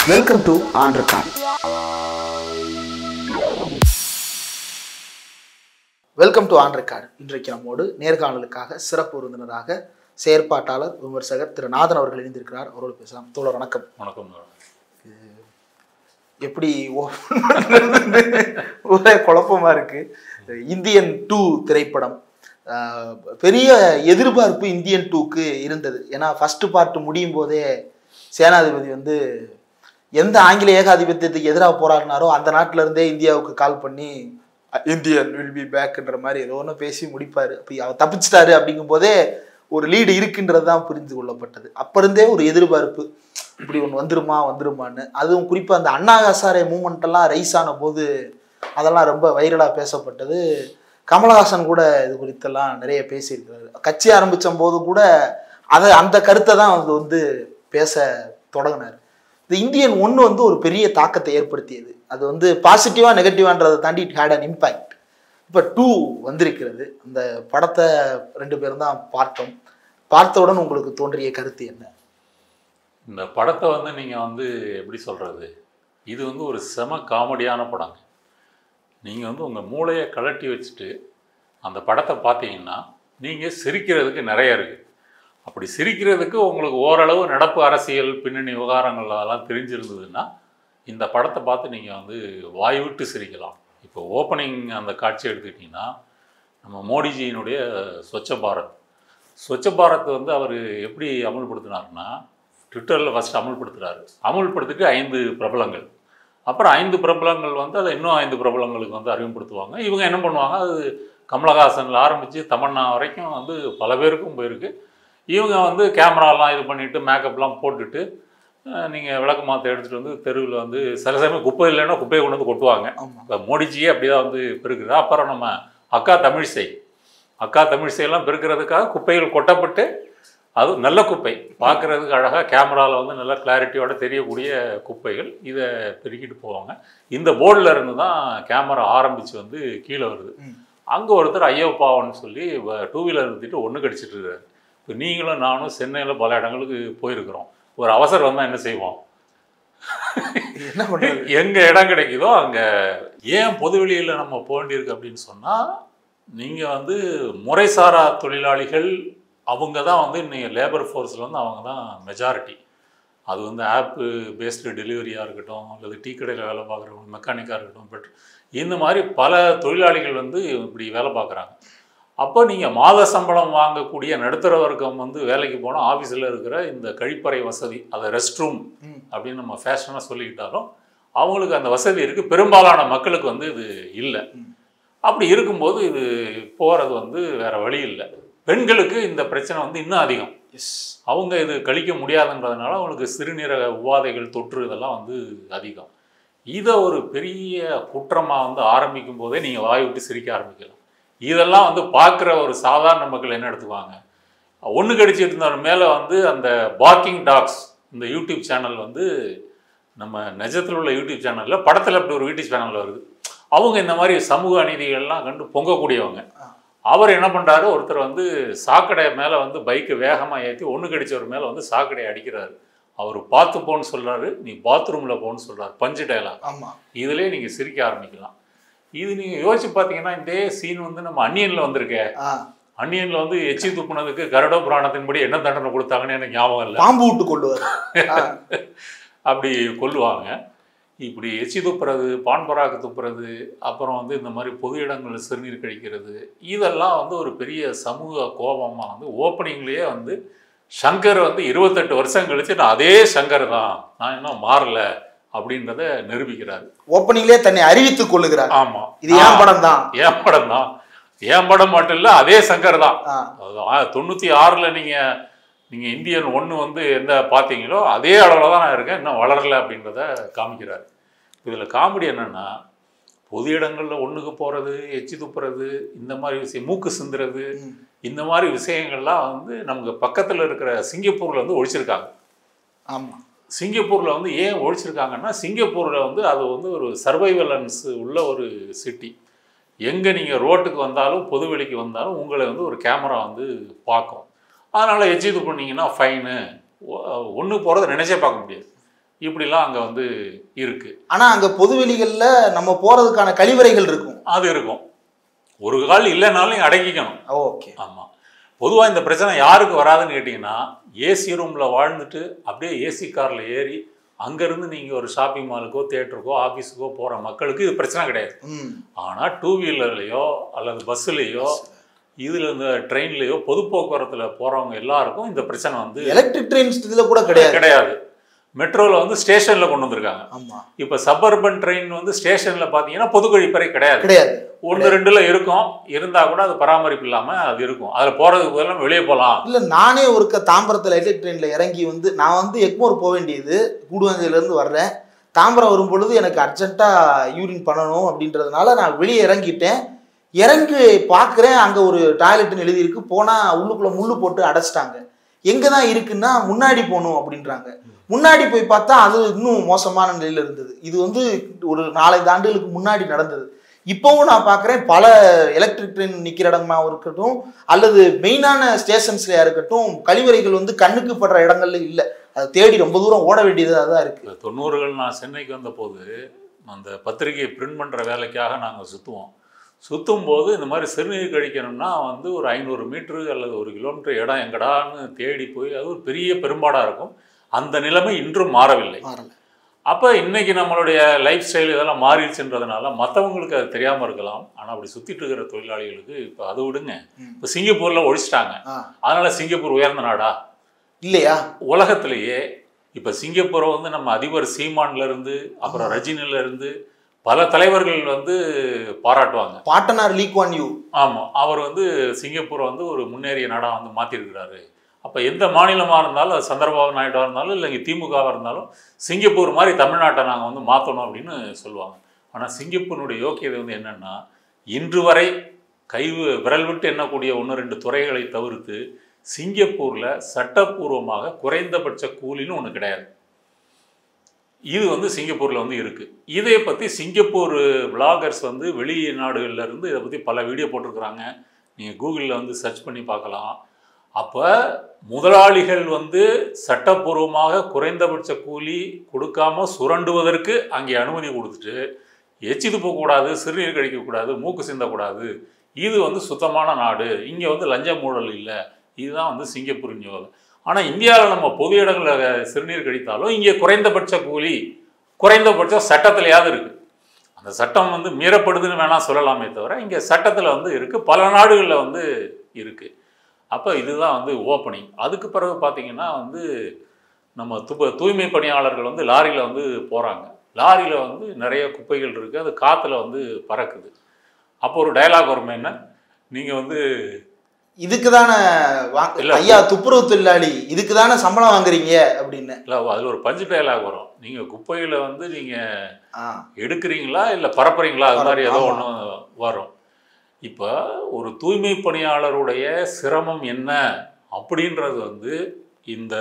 Welcome to ஆண்ட்ரகான் welcome to ஆண்ட்ரகார்டு இன்றைக்கு நம்மோடு நேர்காணலுக்காக சிறப்பு விருந்தினராக செயற்பாட்டாளர் விமர்சகர் திரு நாதன் அவர்கள் இணைந்திருக்கிறார் அவரோடு பேசலாம் தோழர் வணக்கம் வணக்கம் எப்படி open பண்றதுன்னு ஒரே குழப்பமா இருக்கு இந்தியன் டூ திரைப்படம் ஆஹ், பெரிய எதிர்பார்ப்பு இந்தியன் டூக்கு இருந்தது ஏன்னா ஃபர்ஸ்ட் பார்ட் முடியும் போதே சேனாதிபதி வந்து எந்த ஆங்கில ஏகாதிபத்தியத்துக்கு எதிராக போராடினாரோ அந்த நாட்டுல இருந்தே இந்தியாவுக்கு கால் பண்ணி இந்தியன் வில் பி பேக்ன்ற மாதிரி ஏதோ ஒன்று பேசி முடிப்பாரு அப்படி அவர் தப்பிச்சிட்டாரு அப்படிங்கும் போதே ஒரு லீடு இருக்குன்றது தான் புரிந்து கொள்ளப்பட்டது அப்ப இருந்தே ஒரு எதிர்பார்ப்பு இப்படி ஒன்று வந்துருமா வந்துருமான்னு அதுவும் குறிப்பாக அந்த அண்ணா ஹசாரே மூமெண்ட் எல்லாம் ரைஸ் ஆன போது அதெல்லாம் ரொம்ப வைரலாக பேசப்பட்டது கமலஹாசன் கூட இது குறித்தெல்லாம் நிறைய பேசியிருக்கிறாரு கட்சி ஆரம்பிச்ச போது கூட அதை அந்த கருத்தை தான் வந்து வந்து பேச தொடங்கினார் இந்த இந்தியன் ஒன்று வந்து ஒரு பெரிய தாக்கத்தை ஏற்படுத்தியது அது வந்து பாசிட்டிவாக நெகட்டிவான்றதை தாண்டி இட் ஹேட் அன் இம்பேக்ட் இப்போ டூ வந்திருக்கிறது அந்த படத்தை ரெண்டு பேரும் தான் பார்த்தோம் பார்த்தவுடன் உங்களுக்கு தோன்றிய கருத்து என்ன இந்த படத்தை வந்து நீங்கள் வந்து எப்படி சொல்கிறது இது வந்து ஒரு செம காமெடியான படங்க நீங்கள் வந்து உங்கள் மூளையை கழட்டி வச்சுட்டு அந்த படத்தை பார்த்தீங்கன்னா நீங்கள் சிரிக்கிறதுக்கு நிறைய இருக்குது அப்படி சிரிக்கிறதுக்கு உங்களுக்கு ஓரளவு நடப்பு அரசியல் பின்னணி விவகாரங்கள் அதெல்லாம் தெரிஞ்சிருந்ததுன்னா இந்த படத்தை பார்த்து நீங்கள் வந்து வாய் விட்டு சிரிக்கலாம் இப்போ ஓப்பனிங் அந்த காட்சி எடுத்துக்கிட்டிங்கன்னா நம்ம மோடிஜியினுடைய ஸ்வச்ச பாரத் ஸ்வச்ச பாரத் வந்து அவர் எப்படி அமல்படுத்தினார்னா ட்விட்டரில் ஃபஸ்ட்டு அமல்படுத்துகிறாரு அமல்படுத்திட்டு ஐந்து பிரபலங்கள் அப்புறம் ஐந்து பிரபலங்கள் வந்து அதை இன்னும் ஐந்து பிரபலங்களுக்கு வந்து அறிமுகப்படுத்துவாங்க இவங்க என்ன பண்ணுவாங்க அது கமலஹாசனில் ஆரம்பித்து தமன்னா வரைக்கும் வந்து பல பேருக்கும் போயிருக்கு இவங்க வந்து கேமராலாம் இது பண்ணிவிட்டு மேக்கப்லாம் போட்டுட்டு நீங்கள் விளக்கு மாற்ற எடுத்துகிட்டு வந்து தெருவில் வந்து சில சமயம் குப்பை இல்லைன்னா குப்பையை கொண்டு வந்து கொட்டுவாங்க ஆமாம் இப்போ மோடிஜியே அப்படி தான் வந்து பெருக்குது அப்புறம் நம்ம அக்கா தமிழிசை அக்கா தமிழிசையெல்லாம் பெருக்கிறதுக்காக குப்பைகள் கொட்டப்பட்டு அது நல்ல குப்பை பார்க்குறதுக்கு அழகாக கேமராவில் வந்து நல்ல கிளாரிட்டியோட தெரியக்கூடிய குப்பைகள் இதை பெருக்கிட்டு போவாங்க இந்த போர்டில் இருந்து தான் கேமரா ஆரம்பித்து வந்து கீழே வருது ம். அங்கே ஒருத்தர் ஐயோ பாவம்னு சொல்லி டூ வீலர் நிறுத்திட்டு ஒன்று கடிச்சிட்டு இருக்காரு இப்போ நீங்களும் நானும் சென்னையில் பல இடங்களுக்கு போயிருக்கிறோம் ஒரு அவசரம் வந்தால் என்ன செய்வோம் என்ன பண்றது எங்க இடம் கிடைக்குதோ அங்க ஏன் பொதுவெளியில் நம்ம போக வேண்டியிருக்கு அப்படின்னு சொன்னா நீங்க வந்து முறைசாரா தொழிலாளிகள் அவங்க தான் வந்து இன்னைக்கு லேபர் ஃபோர்ஸில் வந்து அவங்க தான் மெஜாரிட்டி அது வந்து ஆப்பு பேஸ்டு டெலிவரியாக இருக்கட்டும் அல்லது டீ கடையில் வேலை பார்க்குறவங்க மெக்கானிக்காக இருக்கட்டும் பட் இந்த மாதிரி பல தொழிலாளிகள் வந்து இப்படி வேலை பார்க்குறாங்க அப்போ நீங்கள் மாத சம்பளம் வாங்கக்கூடிய நடுத்தர வர்க்கம் வந்து வேலைக்கு போனால் ஆஃபீஸில் இருக்கிற இந்த கழிப்பறை வசதி அதை ரெஸ்ட் ரூம் ம். அப்படின்னு நம்ம ஃபேஷனாக சொல்லிக்கிட்டாலும் அவங்களுக்கு அந்த வசதி இருக்குது பெரும்பாலான மக்களுக்கு வந்து இது இல்லை ம். அப்படி இருக்கும்போது இது போகிறது வந்து வேற வழி இல்லை பெண்களுக்கு இந்த பிரச்சனை வந்து இன்னும் அதிகம் எஸ் அவங்க இது கழிக்க முடியாதுன்றதுனால அவங்களுக்கு சிறுநீரக உபாதைகள் தொற்று இதெல்லாம் வந்து அதிகம் இதை ஒரு பெரிய குற்றமாக வந்து ஆரம்பிக்கும் போதே நீங்கள் வாய் விட்டு சிரிக்க ஆரம்பிக்கலாம் இதெல்லாம் வந்து பார்க்குற ஒரு சாதாரண மக்கள் என்ன எடுத்துக்குவாங்க ஒன்று கடிச்சிட்டு இருந்தவர் மேலே வந்து அந்த பார்க்கிங் டாக்ஸ் இந்த யூடியூப் சேனல் வந்து நம்ம நிஜத்தில் உள்ள யூடியூப் சேனலில் படத்தில் அப்படி ஒரு யூடியூப் சேனல் வருது அவங்க இந்த மாதிரி சமூக அநீதிகள்லாம் கண்டு பொங்கக்கூடியவங்க ஆ. அவர் என்ன பண்ணுறாரு ஒருத்தர் வந்து சாக்கடை மேலே வந்து பைக்கை வேகமாக ஏற்றி ஒன்று கடிச்சவர் மேலே வந்து சாக்கடையை அடிக்கிறாரு அவர் பார்த்து போன்னு சொல்கிறாரு நீ பாத்ரூமில் போன்னு சொல்கிறாரு பஞ்சு டயலாக் ஆமா இதிலே நீங்கள் சிரிக்க ஆரம்பிக்கலாம் இது நீங்கள் யோசிச்சு பார்த்தீங்கன்னா இந்த சீன் வந்து நம்ம அன்னியனில் வந்திருக்கே ஆ அன்னியனில் வந்து எச்சி துப்புனதுக்கு கருட புராணத்தின்படி என்ன தண்டனை கொடுத்தாங்கன்னு எனக்கு ஞாபகம் இல்லை பாம்பு விட்டு கொள்ளுவார் ஆ, அப்படி கொல்லுவாங்க இப்படி எச்சி துப்புறது பான் பராக்கு துப்புறது அப்புறம் வந்து இந்த மாதிரி பொது இடங்களில் சிறுநீர் கழிக்கிறது இதெல்லாம் வந்து ஒரு பெரிய சமூக கோபமாக வந்து ஓப்பனிங்லேயே வந்து சங்கர் வந்து இருபத்தெட்டு வருஷம் கழிச்சு நான் அதே சங்கர் தான் நான் இன்னும் மாறல அப்படின்றத நிரூபிக்கிறாரு ஓப்பனிங்லயே தன்னை அறிவித்துக் கொள்ளுகிறார் ஆமாம் இது ஏன் படம் தான் ஏன் படம் தான் ஏன் படம் மட்டும் இல்லை அதே சங்கர் தான் ஆ, அது ஆ- தொண்ணூற்றி ஆறில் நீங்கள் நீங்கள் இந்தியன் ஒன்று வந்து எந்த பார்த்தீங்களோ அதே அளவில் தான் நான் இருக்கேன் இன்னும் வளரல அப்படின்றத காமிக்கிறாரு இதில் காமெடி என்னென்னா பொது இடங்களில் ஒன்றுக்கு போகிறது எச்சி துப்புறது இந்த மாதிரி விஷயம் மூக்கு சிந்துறது ம். இந்த மாதிரி விஷயங்கள்லாம் வந்து நமக்கு பக்கத்தில் இருக்கிற சிங்கப்பூரில் வந்து ஒழிச்சிருக்காங்க ஆமா சிங்கப்பூரில் வந்து ஏன் ஒழிச்சிருக்காங்கன்னா சிங்கப்பூரில் வந்து அது வந்து ஒரு சர்வைவலன்ஸ் உள்ள ஒரு சிட்டி எங்கே நீங்கள் ரோட்டுக்கு வந்தாலும் பொதுவெளிக்கு வந்தாலும் உங்களை வந்து ஒரு கேமரா வந்து பார்க்கும் அதனால் எச்சு இது பண்ணீங்கன்னா ஃபைனு ஒன்று போகிறத நினச்சே பார்க்க முடியாது இப்படிலாம் அங்கே வந்து இருக்கு ஆனா அங்க பொதுவெளிகள்ல நம்ம போறதுக்கான கழிவறைகள் இருக்கும் அது இருக்கும் ஒரு கால் இல்லைனாலும் நீங்க அடக்கிக்கணும் ஓகே ஆமாம் பொதுவாக இந்த பிரச்சனை யாருக்கு வராதுன்னு கேட்டிங்கன்னா ஏசி ரூமில் வாழ்ந்துட்டு அப்படியே ஏசி காரில் ஏறி அங்கேருந்து நீங்கள் ஒரு ஷாப்பிங் மாலுக்கோ தேட்டருக்கோ ஆஃபீஸுக்கோ போகிற மக்களுக்கு இது பிரச்சனை கிடையாது ம் ஆனால் டூ வீலர்லேயோ அல்லது பஸ்ஸுலேயோ இதில் இந்த ட்ரெயின்லேயோ பொது போக்குவரத்தில் போகிறவங்க எல்லாருக்கும் இந்த பிரச்சனை வந்து எலக்ட்ரிக் ட்ரெயின்ஸ் இதுல கூட கிடையாது கிடையாது மெட்ரோவில் வந்து ஸ்டேஷனில் கொண்டு வந்திருக்காங்க ஆமா இப்போ சபர்பன் ட்ரெயின் வந்து ஸ்டேஷனில் பார்த்தீங்கன்னா பொது கழிப்பறை கிடையாது கிடையாது ஒன்று ரெண்டுல இருக்கும் இருந்தால் கூட அது பராமரிப்பு இல்லாமல் அது இருக்கும் அதில் போகிறதுக்கு பதிலாக வெளியே போகலாம் இல்ல நானே ஒருக்க தாம்பரத்துல எலக்ட்ரிக் ட்ரெயின்ல இறங்கி வந்து நான் வந்து எக்மோர் போக வேண்டியது கூடுவாஞ்சேரியில இருந்து வர்றேன் தாம்பரம் வரும் பொழுது எனக்கு அர்ஜென்ட்டா யூரின் பண்ணணும் அப்படின்றதுனால நான் வெளியே இறங்கிட்டேன் இறங்கி பார்க்குறேன் அங்க ஒரு டாய்லெட்னு எழுதியிருக்கு போனா உள்ளுக்குள்ள முள்ளு போட்டு அடைச்சிட்டாங்க எங்க தான் இருக்குன்னா முன்னாடி போகணும் அப்படின்றாங்க முன்னாடி போய் பார்த்தா அது இன்னும் மோசமான நிலையில இருந்தது இது வந்து ஒரு நாலஞ்சு ஆண்டுகளுக்கு முன்னாடி நடந்தது இப்போவும் நான் பார்க்குறேன் பல எலக்ட்ரிக் ட்ரெயின் நிற்கிற இடமா இருக்கட்டும் அல்லது மெயினான ஸ்டேஷன்ஸ்லையா இருக்கட்டும் கழிவறைகள் வந்து கண்ணுக்கு படுற இடங்கள்ல இல்லை அதை தேடி ரொம்ப தூரம் ஓட வேண்டியதாக தான் இருக்கு இந்த தொண்ணூறுகள் நான் சென்னைக்கு வந்தபோது அந்த பத்திரிகையை பிரிண்ட் பண்ணுற வேலைக்காக நாங்கள் சுற்றுவோம் சுற்றும் போது இந்த மாதிரி சிறுநீர் கழிக்கணும்னா வந்து ஒரு ஐநூறு மீட்ரு அல்லது ஒரு கிலோமீட்டர் இடம் எங்கடான்னு தேடி போய் அது ஒரு பெரிய பெரும்பாடாக இருக்கும் அந்த நிலைமை இன்றும் மாறவில்லை மாறல அப்போ இன்னைக்கு நம்மளுடைய லைஃப் ஸ்டைல் இதெல்லாம் மாறிடுச்சுன்றதுனால மற்றவங்களுக்கு அது தெரியாமல் இருக்கலாம் ஆனால் அப்படி சுற்றிட்டு இருக்கிற தொழிலாளிகளுக்கு இப்போ அதை விடுங்க ம். இப்போ சிங்கப்பூரில் ஒழிச்சிட்டாங்க ஆ அதனால சிங்கப்பூர் உயர்ந்த நாடா இல்லையா உலகத்திலேயே இப்போ சிங்கப்பூரை வந்து நம்ம அதிபர் சீமான்ல இருந்து அப்புறம் ரஜினில இருந்து பல தலைவர்கள் வந்து பாராட்டுவாங்க பாட்டனார் லீக்வான் யூ ஆமாம் அவர் வந்து சிங்கப்பூரை வந்து ஒரு முன்னேறிய நாடாக வந்து மாற்றிருக்கிறாரு அப்போ எந்த மாநிலமாக இருந்தாலும் அது சந்திரபாபு நாயுடாக இருந்தாலும் இல்லை இங்கே திமுகவாக இருந்தாலும் சிங்கப்பூர் மாதிரி தமிழ்நாட்டை நாங்கள் வந்து மாற்றணும் அப்படின்னு சொல்லுவாங்க ஆனால் சிங்கப்பூரினுடைய யோக்கியதை வந்து என்னென்னா இன்று வரை கை விரல் விட்டு எண்ணக்கூடிய ஒன்று ரெண்டு துறைகளை தவிர்த்து சிங்கப்பூரில் சட்டப்பூர்வமாக குறைந்தபட்ச கூலின்னு ஒன்று கிடையாது இது வந்து சிங்கப்பூரில் வந்து இருக்குது இதை பற்றி சிங்கப்பூர் விளாகர்ஸ் வந்து வெளிநாடுகள்ல இருந்து இதை பற்றி பல வீடியோ போட்டிருக்கிறாங்க நீங்கள் கூகுளில் வந்து சர்ச் பண்ணி பார்க்கலாம் அப்போ முதலாளிகள் வந்து சட்டப்பூர்வமாக குறைந்தபட்ச கூலி கொடுக்காம சுரண்டுவதற்கு அங்கே அனுமதி கொடுத்துட்டு எச்சி துப்பக்கூடாது சிறுநீர் கழிக்கக்கூடாது மூக்கு சிந்தக்கூடாது இது வந்து சுத்தமான நாடு இங்கே வந்து லஞ்ச மூழல் இல்லை இதுதான் வந்து சிங்கப்பூரின் யோகம் ஆனால் இந்தியாவில் நம்ம பொது இடங்களில் சிறுநீர் கழித்தாலும் இங்கே குறைந்தபட்ச கூலி குறைந்தபட்ச சட்டத்திலையாவது இருக்குது அந்த சட்டம் வந்து மீறப்படுதுன்னு வேணால் சொல்லலாமே தவிர இங்கே சட்டத்தில் வந்து இருக்குது பல நாடுகளில் வந்து இருக்குது அப்போ இதுதான் வந்து ஓப்பனிங் அதுக்கு பிறகு பார்த்தீங்கன்னா வந்து நம்ம து தூய்மை பணியாளர்கள் வந்து லாரியில் வந்து போகிறாங்க லாரியில் வந்து நிறைய குப்பைகள் இருக்குது அது காற்றுல வந்து பறக்குது அப்போ ஒரு டயலாக் வருமே என்ன நீங்கள் வந்து இதுக்கு தானே இல்ல. ஐயா துப்புரவு தொழிலாளி இதுக்கு தானே சம்பளம் வாங்குறீங்க அப்படின்னு இல்லை அதில் ஒரு பஞ்சு டயலாக் வரும் நீங்கள் குப்பையில் வந்து நீங்கள் ஆ எடுக்கிறீங்களா இல்லை பரப்புறீங்களா அது மாதிரி ஏதோ ஆமா. ஒன்று வரும் இப்போ ஒரு தூய்மை பணியாளருடைய சிரமம் என்ன அப்படின்றது வந்து இந்த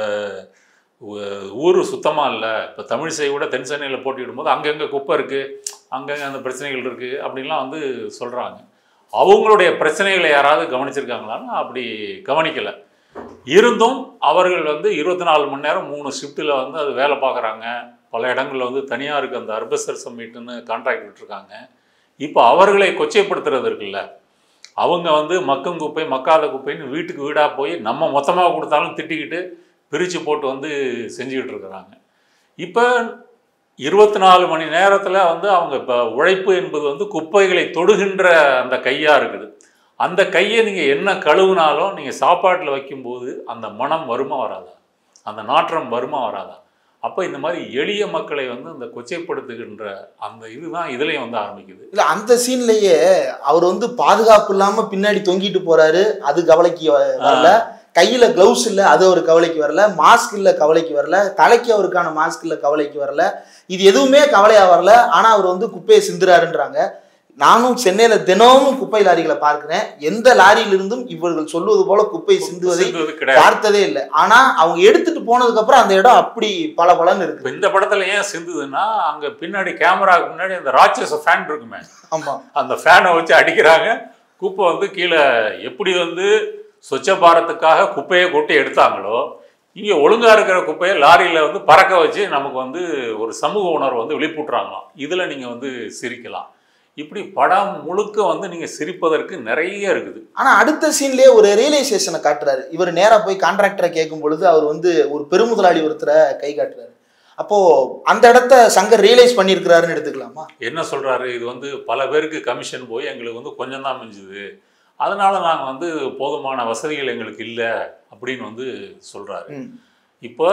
ஊ- ஊர் சுத்தமாக இல்லை இப்போ தமிழிசை கூட தென் சென்னையில் போட்டியிடும்போது அங்கங்கே குப்பை இருக்குது அங்கங்கே அந்த பிரச்சனைகள் இருக்குது அப்படின்லாம் வந்து சொல்கிறாங்க அவங்களுடைய பிரச்சனைகளை யாராவது கவனிச்சிருக்காங்களான்னு அப்படி கவனிக்கலை இருந்தும் அவர்கள் வந்து இருபத்தி நாலு மணி நேரம் மூணு ஷிஃப்ட்டில் வந்து அது வேலை பார்க்குறாங்க பல இடங்களில் வந்து தனியாருக்கு அந்த அர்பசர் சம்மிட்னு கான்ட்ராக்ட் விட்டுருக்காங்க இப்போ அவர்களை கொச்சைப்படுத்துறது இருக்குல்ல அவங்க வந்து மக்கும் குப்பை மக்காத குப்பைன்னு வீட்டுக்கு வீடாக போய் நம்ம மொத்தமாக கொடுத்தாலும் திட்டிக்கிட்டு பிரித்து போட்டு வந்து செஞ்சுக்கிட்டு இருக்கிறாங்க இப்போ இருபத்தி நாலு மணி நேரத்தில் வந்து அவங்க இப்போ உழைப்பு என்பது வந்து குப்பைகளை தொடுகின்ற அந்த கையாக இருக்குது அந்த கையை நீங்கள் என்ன கழுவுனாலும் நீங்கள் சாப்பாட்டில் வைக்கும்போது அந்த மனம் வருமா வராதா அந்த நாற்றம் வருமா வராதா அப்போ இந்த மாதிரி எளிய மக்களை வந்து அந்த கொச்சைப்படுத்துகின்ற அந்த இதுதான் இதுலேயும் வந்து ஆரம்பிக்குது இல்ல அந்த சீன்லயே அவர் வந்து பாதுகாப்பு இல்லாம பின்னாடி தொங்கிட்டு போறாரு அது கவலைக்கு வ- வரல கையில கிளவுஸ் இல்ல அது ஒரு கவலைக்கு வரல மாஸ்க் இல்ல கவலைக்கு வரல தலைக்கு அவருக்கான மாஸ்க் இல்ல கவலைக்கு வரல இது எதுவுமே கவலையா வரல ஆனா அவர் வந்து குப்பையை சிந்துறாருன்றாங்க நானும் சென்னையில தினமும் குப்பை லாரிகளை பார்க்கிறேன் எந்த லாரியிலிருந்தும் இவர்கள் சொல்வது போல குப்பை சிந்துவதை சிந்துவது கிடையாது பார்த்ததே இல்லை ஆனா அவங்க எடுத்துட்டு போனதுக்கு அப்புறம் அந்த இடம் அப்படி பல பலன்னு இருக்கு இப்போ இந்த படத்துல ஏன் சிந்துதுன்னா அங்க பின்னாடி கேமராவுக்கு முன்னாடி அந்த ராட்சச ஃபேன் இருக்குமே ஆமா அந்த ஃபேனை வச்சு அடிக்கிறாங்க குப்பை வந்து கீழே எப்படி வந்து ஸ்வச்ச பாரத்துக்காக குப்பையை கொட்டி எடுத்தாங்களோ இங்கே ஒழுங்காக இருக்கிற குப்பையை லாரியில் வந்து பறக்க வச்சு நமக்கு வந்து ஒரு சமூக உணர்வு வந்து வெளிப்பூட்டுறாங்களாம் இதில் நீங்கள் வந்து சிரிக்கலாம் இப்படி படம் முழுக்க வந்து நீங்கள் சிரிப்பதற்கு நிறைய இருக்குது ஆனா அடுத்த சீன்லயே ஒரு ரியலைசேஷனை காட்டுறாரு இவர் நேரா போய் கான்ட்ராக்டரை கேட்கும் பொழுது அவர் வந்து ஒரு பெருமுதலாளி ஒருத்தரை கை காட்டுறாரு அப்போ அந்த இடத்த சங்கர் ரியலைஸ் பண்ணியிருக்கிறாருன்னு எடுத்துக்கலாமா என்ன சொல்கிறாரு இது வந்து பல பேருக்கு கமிஷன் போய் எங்களுக்கு வந்து கொஞ்சம் தான் மிஞ்சுது அதனால நாங்கள் வந்து போதுமான வசதிகள் எங்களுக்கு இல்லை அப்படின்னு வந்து சொல்கிறாரு ம். இப்போ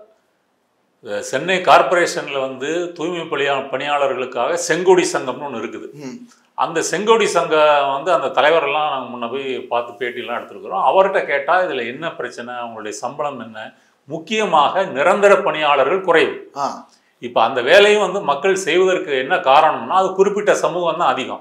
அஹ், சென்னை கார்ப்பரேஷனில் வந்து தூய்மை பணியா பணியாளர்களுக்காக செங்கொடி சங்கம்னு ஒன்று இருக்குது ம். அந்த செங்கோடி சங்கம் வந்து அந்த தலைவரெல்லாம் நாங்கள் முன்ன போய் பார்த்து பேட்டிலாம் எடுத்துருக்குறோம் அவர்கிட்ட கேட்டால் இதில் என்ன பிரச்சனை அவங்களுடைய சம்பளம் என்ன முக்கியமாக நிரந்தர பணியாளர்கள் குறைவு ஆ இப்போ அந்த வேலையும் வந்து மக்கள் செய்வதற்கு என்ன காரணம்னா அது குறிப்பிட்ட சமூகம் தான் அதிகம்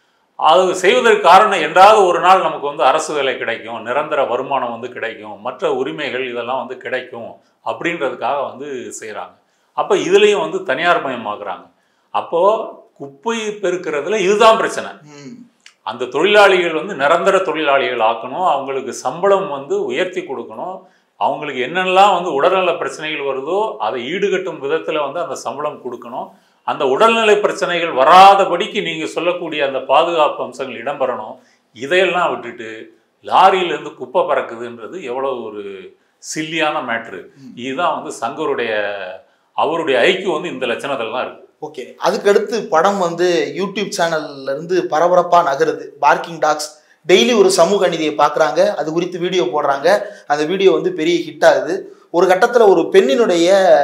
அது செய்வதற்கு காரணம் என்றாவது ஒரு நாள் நமக்கு வந்து அரசு வேலை கிடைக்கும் நிரந்தர வருமானம் வந்து கிடைக்கும் மற்ற உரிமைகள் இதெல்லாம் வந்து கிடைக்கும் அப்படின்றதுக்காக வந்து செய்கிறாங்க அப்போ இதுலேயும் வந்து தனியார் மயமாக்குறாங்க அப்போது குப்பை பெருக்கிறதுல இதுதான் பிரச்சனை ம். அந்த தொழிலாளிகள் வந்து நிரந்தர தொழிலாளிகள் ஆக்கணும் அவங்களுக்கு சம்பளம் வந்து உயர்த்தி கொடுக்கணும் அவங்களுக்கு என்னென்னலாம் வந்து உடல்நல பிரச்சனைகள் வருதோ அதை ஈடுகட்டும் விதத்தில் வந்து அந்த சம்பளம் கொடுக்கணும் அந்த உடல்நிலை பிரச்சனைகள் வராதபடிக்கு நீங்கள் சொல்லக்கூடிய அந்த பாதுகாப்பு அம்சங்கள் இடம்பெறணும் இதையெல்லாம் விட்டுட்டு லாரியிலேருந்து குப்பை பறக்குதுன்றது எவ்வளோ ஒரு சில்லியான மேட்ரு இதுதான் வந்து சங்கருடைய அவருடைய ஐக்கியம் வந்து இந்த லட்சணத்தில் தான் இருக்குது ஓகே அதுக்கடுத்து படம் வந்து யூடியூப் சேனல்ல இருந்து பரபரப்பா நகருது பார்க்கிங் டாக்ஸ் டெய்லி ஒரு சமூக நீதியை பார்க்குறாங்க அது குறித்து வீடியோ போடுறாங்க அந்த வீடியோ வந்து பெரிய ஹிட் ஆகுது ஒரு கட்டத்தில் ஒரு பெண்ணினுடைய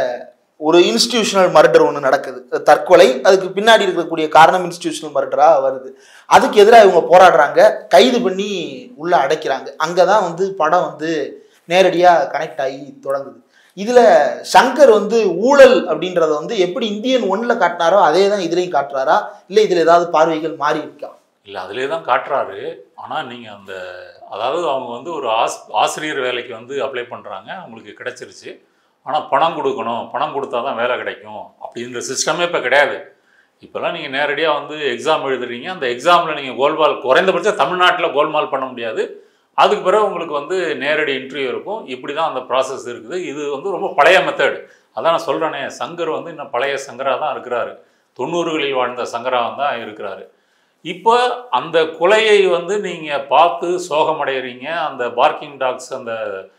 ஒரு இன்ஸ்டிடியூஷனல் மர்டர் ஒன்று நடக்குது தற்கொலை அதுக்கு பின்னாடி இருக்கக்கூடிய காரணம் இன்ஸ்டிடியூஷனல் மர்டராக வருது அதுக்கு எதிராக இவங்க போராடுறாங்க கைது பண்ணி உள்ள அடைக்கிறாங்க அங்கே தான் வந்து படம் வந்து நேரடியாக கனெக்ட் ஆகி தொடங்குது இதுல சங்கர் வந்து ஊழல் அப்படின்றத வந்து எப்படி இந்தியன் ஒன்ல காட்டினாரோ அதே தான் இதுலயும் காட்டுறாரா இல்ல இதுல ஏதாவது பார்வைகள் மாறி இருக்கா இல்லை அதிலே தான் காட்டுறாரு ஆனால் நீங்கள் அந்த அதாவது அவங்க வந்து ஒரு ஆஸ் ஆசிரியர் வேலைக்கு வந்து அப்ளை பண்ணுறாங்க அவங்களுக்கு கிடைச்சிருச்சு ஆனால் பணம் கொடுக்கணும் பணம் கொடுத்தா தான் வேலை கிடைக்கும் அப்படின்ற சிஸ்டமே இப்போ கிடையாது இப்போல்லாம் நீங்கள் நேரடியாக வந்து எக்ஸாம் எழுதுறீங்க அந்த எக்ஸாமில் நீங்கள் கோல்மால் குறைந்தபட்சம் தமிழ்நாட்டில் கோல்மால் பண்ண முடியாது அதுக்கு பிறகு உங்களுக்கு வந்து நேரடி இன்டர்வியூ இருக்கும் இப்படி தான் அந்த ப்ராசஸ் இருக்குது இது வந்து ரொம்ப பழைய மெத்தட் அதான் நான் சொல்கிறேனே சங்கர் வந்து இன்னும் பழைய சங்கராக தான் இருக்கிறாரு தொண்ணூறுகளில் வாழ்ந்த சங்கராக தான் இருக்கிறாரு இப்போ அந்த கொலையை வந்து நீங்கள் பார்த்து சோகமடைகிறீங்க அந்த பார்க்கிங் டாக்ஸ் அந்த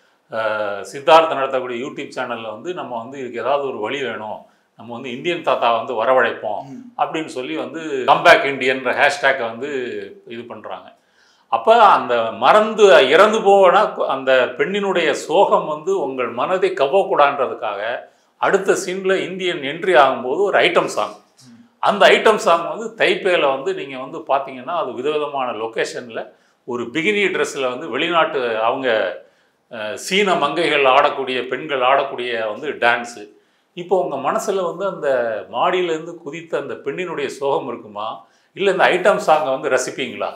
அஹ், சித்தார்த் நடத்தக்கூடிய யூடியூப் சேனலில் வந்து நம்ம வந்து இதுக்கு ஏதாவது ஒரு வழி வேணும் நம்ம வந்து இந்தியன் தாத்தா வந்து வரவழைப்போம் ம். அப்படின்னு சொல்லி வந்து கம்பேக் இண்டியன்ற ஹேஷ்டேக்கை வந்து இது பண்ணுறாங்க அப்போ அந்த மறந்து இறந்து போனா அந்த பெண்ணினுடைய சோகம் வந்து உங்கள் மனதை கவ்வக்கூடாதுன்றதுக்காக அடுத்த சீனில் இந்தியன் என்ட்ரி ஆகும்போது ஒரு ஐட்டம் சாங் அந்த ஐட்டம் சாங் வந்து தைப்பேல வந்து நீங்கள் வந்து பார்த்தீங்கன்னா அது விதவிதமான லொக்கேஷனில் ஒரு பிகினி ட்ரெஸ்ஸில் வந்து வெளிநாட்டு அவங்க அஹ், சீன மங்கைகள் ஆடக்கூடிய பெண்கள் ஆடக்கூடிய வந்து டான்ஸு இப்போ உங்கள் மனசில் வந்து அந்த மாடியிலேருந்து குதித்த அந்த பெண்ணினுடைய சோகம் இருக்குமா இல்லை இந்த ஐட்டம் சாங்கை வந்து ரசிப்பீங்களா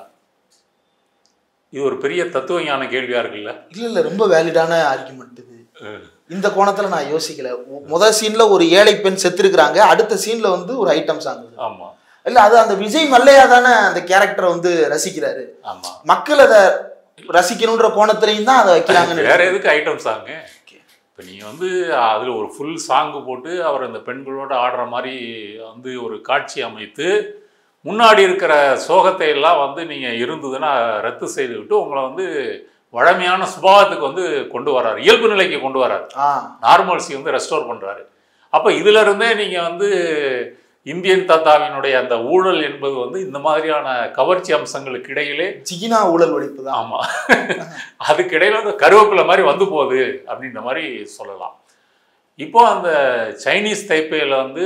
இது ஒரு பெரிய தத்துவ ஞான கேள்வியாக இருக்குல்ல இல்ல இல்ல ரொம்ப வேலிடான ஆர்குமெண்ட் இது இந்த கோணத்துல நான் யோசிக்கல மு- முதல் சீன்ல ஒரு ஏழை பெண் செத்துருக்குறாங்க அடுத்த சீன்ல வந்து ஒரு ஐட்டம் சாங் ஆமாம் இல்ல அது அந்த விஜய் மல்லையா தானே அந்த கேரக்டரை வந்து ரசிக்கிறாரு ஆமாம் மக்கள் அதை ரசிக்கணுன்ற கோணத்திலையும் தான் அதை வைக்கிறாங்கன்னு வேற எதுக்கு ஐட்டம் சாங்கு இப்போ நீங்கள் வந்து அதில் ஒரு ஃபுல் சாங்கு போட்டு அவர் அந்த பெண்களோட ஆடுற மாதிரி வந்து ஒரு காட்சி அமைத்து முன்னாடி இருக்கிற சோகத்தை எல்லாம் வந்து நீங்கள் இருந்ததுன்னா ரத்து செய்து விட்டு உங்களை வந்து வழமையான சுபாவத்துக்கு வந்து கொண்டு வராரு இயல்பு நிலைக்கு கொண்டு வராரு ஆ நார்மல்சி வந்து ரெஸ்டோர் பண்ணுறாரு அப்போ இதுல இருந்தே நீங்கள் வந்து இந்தியன் தாத்தாவினுடைய அந்த ஊழல் என்பது வந்து இந்த மாதிரியான கவர்ச்சி அம்சங்களுக்கு இடையிலே ஜிகினா ஊழல் ஒழிப்பு தான் ஆமா அதுக்கு இடையில வந்து கருவேப்பிலை மாதிரி வந்து போகுது அப்படின்ற மாதிரி சொல்லலாம் இப்போ அந்த சைனீஸ் தைப்பேல வந்து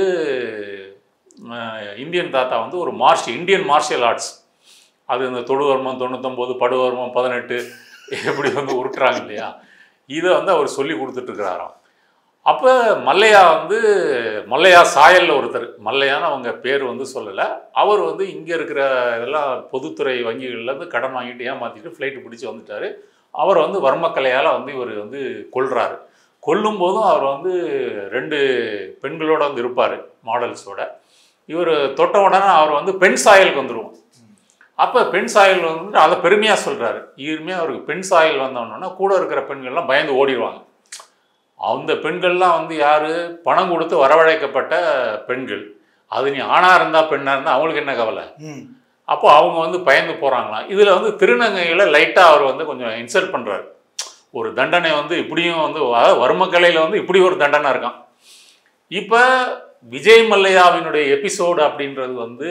அஹ், இந்தியன் தாத்தா வந்து ஒரு மார்ஷ் இந்தியன் மார்ஷியல் ஆர்ட்ஸ் அது இந்த தொடுவர்மம் தொண்ணூத்தொம்போது படுவர்மம் பதினெட்டு எப்படி வந்து உருட்டுறாங்க இல்லையா இதை வந்து அவர் சொல்லி கொடுத்துட்ருக்கிறாராம் அப்போ மல்லையா வந்து மல்லையா சாயல்ல ஒருத்தர் மல்லையான்னு அவங்க பேர் வந்து சொல்லலை அவர் வந்து இங்கே இருக்கிற இதெல்லாம் பொதுத்துறை வங்கிகள்லேருந்து கடன் வாங்கிட்டு ஏமாற்றிட்டு ஃப்ளைட்டு பிடிச்சி வந்துட்டார் அவர் வந்து வர்மக்கலையால் வந்து இவர் வந்து கொல்றாரு கொல்லும் போதும் அவர் வந்து ரெண்டு பெண்களோட வந்து இருப்பார் மாடல்ஸோட இவர் தொட்ட உடனே அவர் வந்து பெண் சாயலுக்கு வந்துருவோம் அப்போ பெண் சாயல் வந்து அதை பெருமையாக சொல்கிறாரு இனிமேல் அவருக்கு பெண் சாயல் வந்தோன்னா கூட இருக்கிற பெண்கள்லாம் பயந்து ஓடிடுவாங்க அந்த பெண்கள்லாம் வந்து யார் பணம் கொடுத்து வரவழைக்கப்பட்ட பெண்கள் அது நீ ஆணாக இருந்தால் பெண்ணாக இருந்தால் அவங்களுக்கு என்ன கவலை ம் அப்போ அவங்க வந்து பயந்து போகிறாங்களாம் இதில் வந்து திருநங்கையில் லைட்டாக அவர் வந்து கொஞ்சம் இன்சல்ட் பண்ணுறாரு ஒரு தண்டனை வந்து இப்படியும் வந்து அதாவது வறுமக்கலையில் வந்து இப்படி ஒரு தண்டனை இருக்கான் இப்போ விஜய் மல்லையாவினுடைய எபிசோடு அப்படின்றது வந்து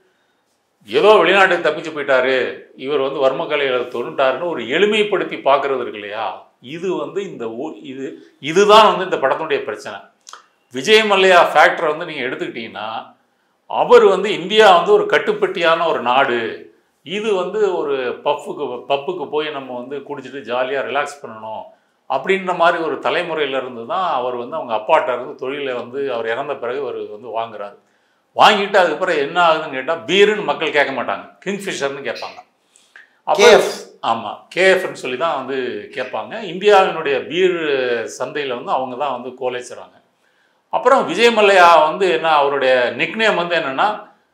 ஏதோ வெளிநாட்டுக்கு தப்பிச்சு போயிட்டாரு இவர் வந்து வர்மக்கலையில் தொண்டுட்டாருன்னு ஒரு எளிமைப்படுத்தி பார்க்கறது இருக்கு இல்லையா இது வந்து இந்த ஊ இது இதுதான் வந்து இந்த படத்தினுடைய பிரச்சனை விஜய் மல்லையா ஃபேக்டரை வந்து நீங்கள் எடுத்துக்கிட்டீங்கன்னா அவர் வந்து இந்தியா வந்து ஒரு கட்டுப்பட்டியான ஒரு நாடு இது வந்து ஒரு பஃப்புக்கு பப்புக்கு போய் நம்ம வந்து குடிச்சிட்டு ஜாலியாக ரிலாக்ஸ் பண்ணணும் அப்படின்ற மாதிரி ஒரு தலைமுறையில இருந்து தான் அவர் வந்து அவங்க அப்பாட்ட இருந்து தொழிலை வந்து அவர் இறந்த பிறகு அவர் வந்து வாங்குறாரு வாங்கிட்டு அதுக்கப்புறம் என்ன ஆகுதுன்னு கேட்டால் பீருன்னு மக்கள் கேட்க மாட்டாங்க கிங்ஃபிஷர்னு கேட்பாங்க அப்போ KF. ஆமாம் கேஎஃப்னு சொல்லி தான் வந்து கேட்பாங்க இந்தியாவினுடைய பீர் சந்தையில் வந்து அவங்க தான் வந்து கோலேச்சுறாங்க அப்புறம் விஜய் மல்லையா வந்து என்ன அவருடைய நிக்நேம் வந்து என்னன்னா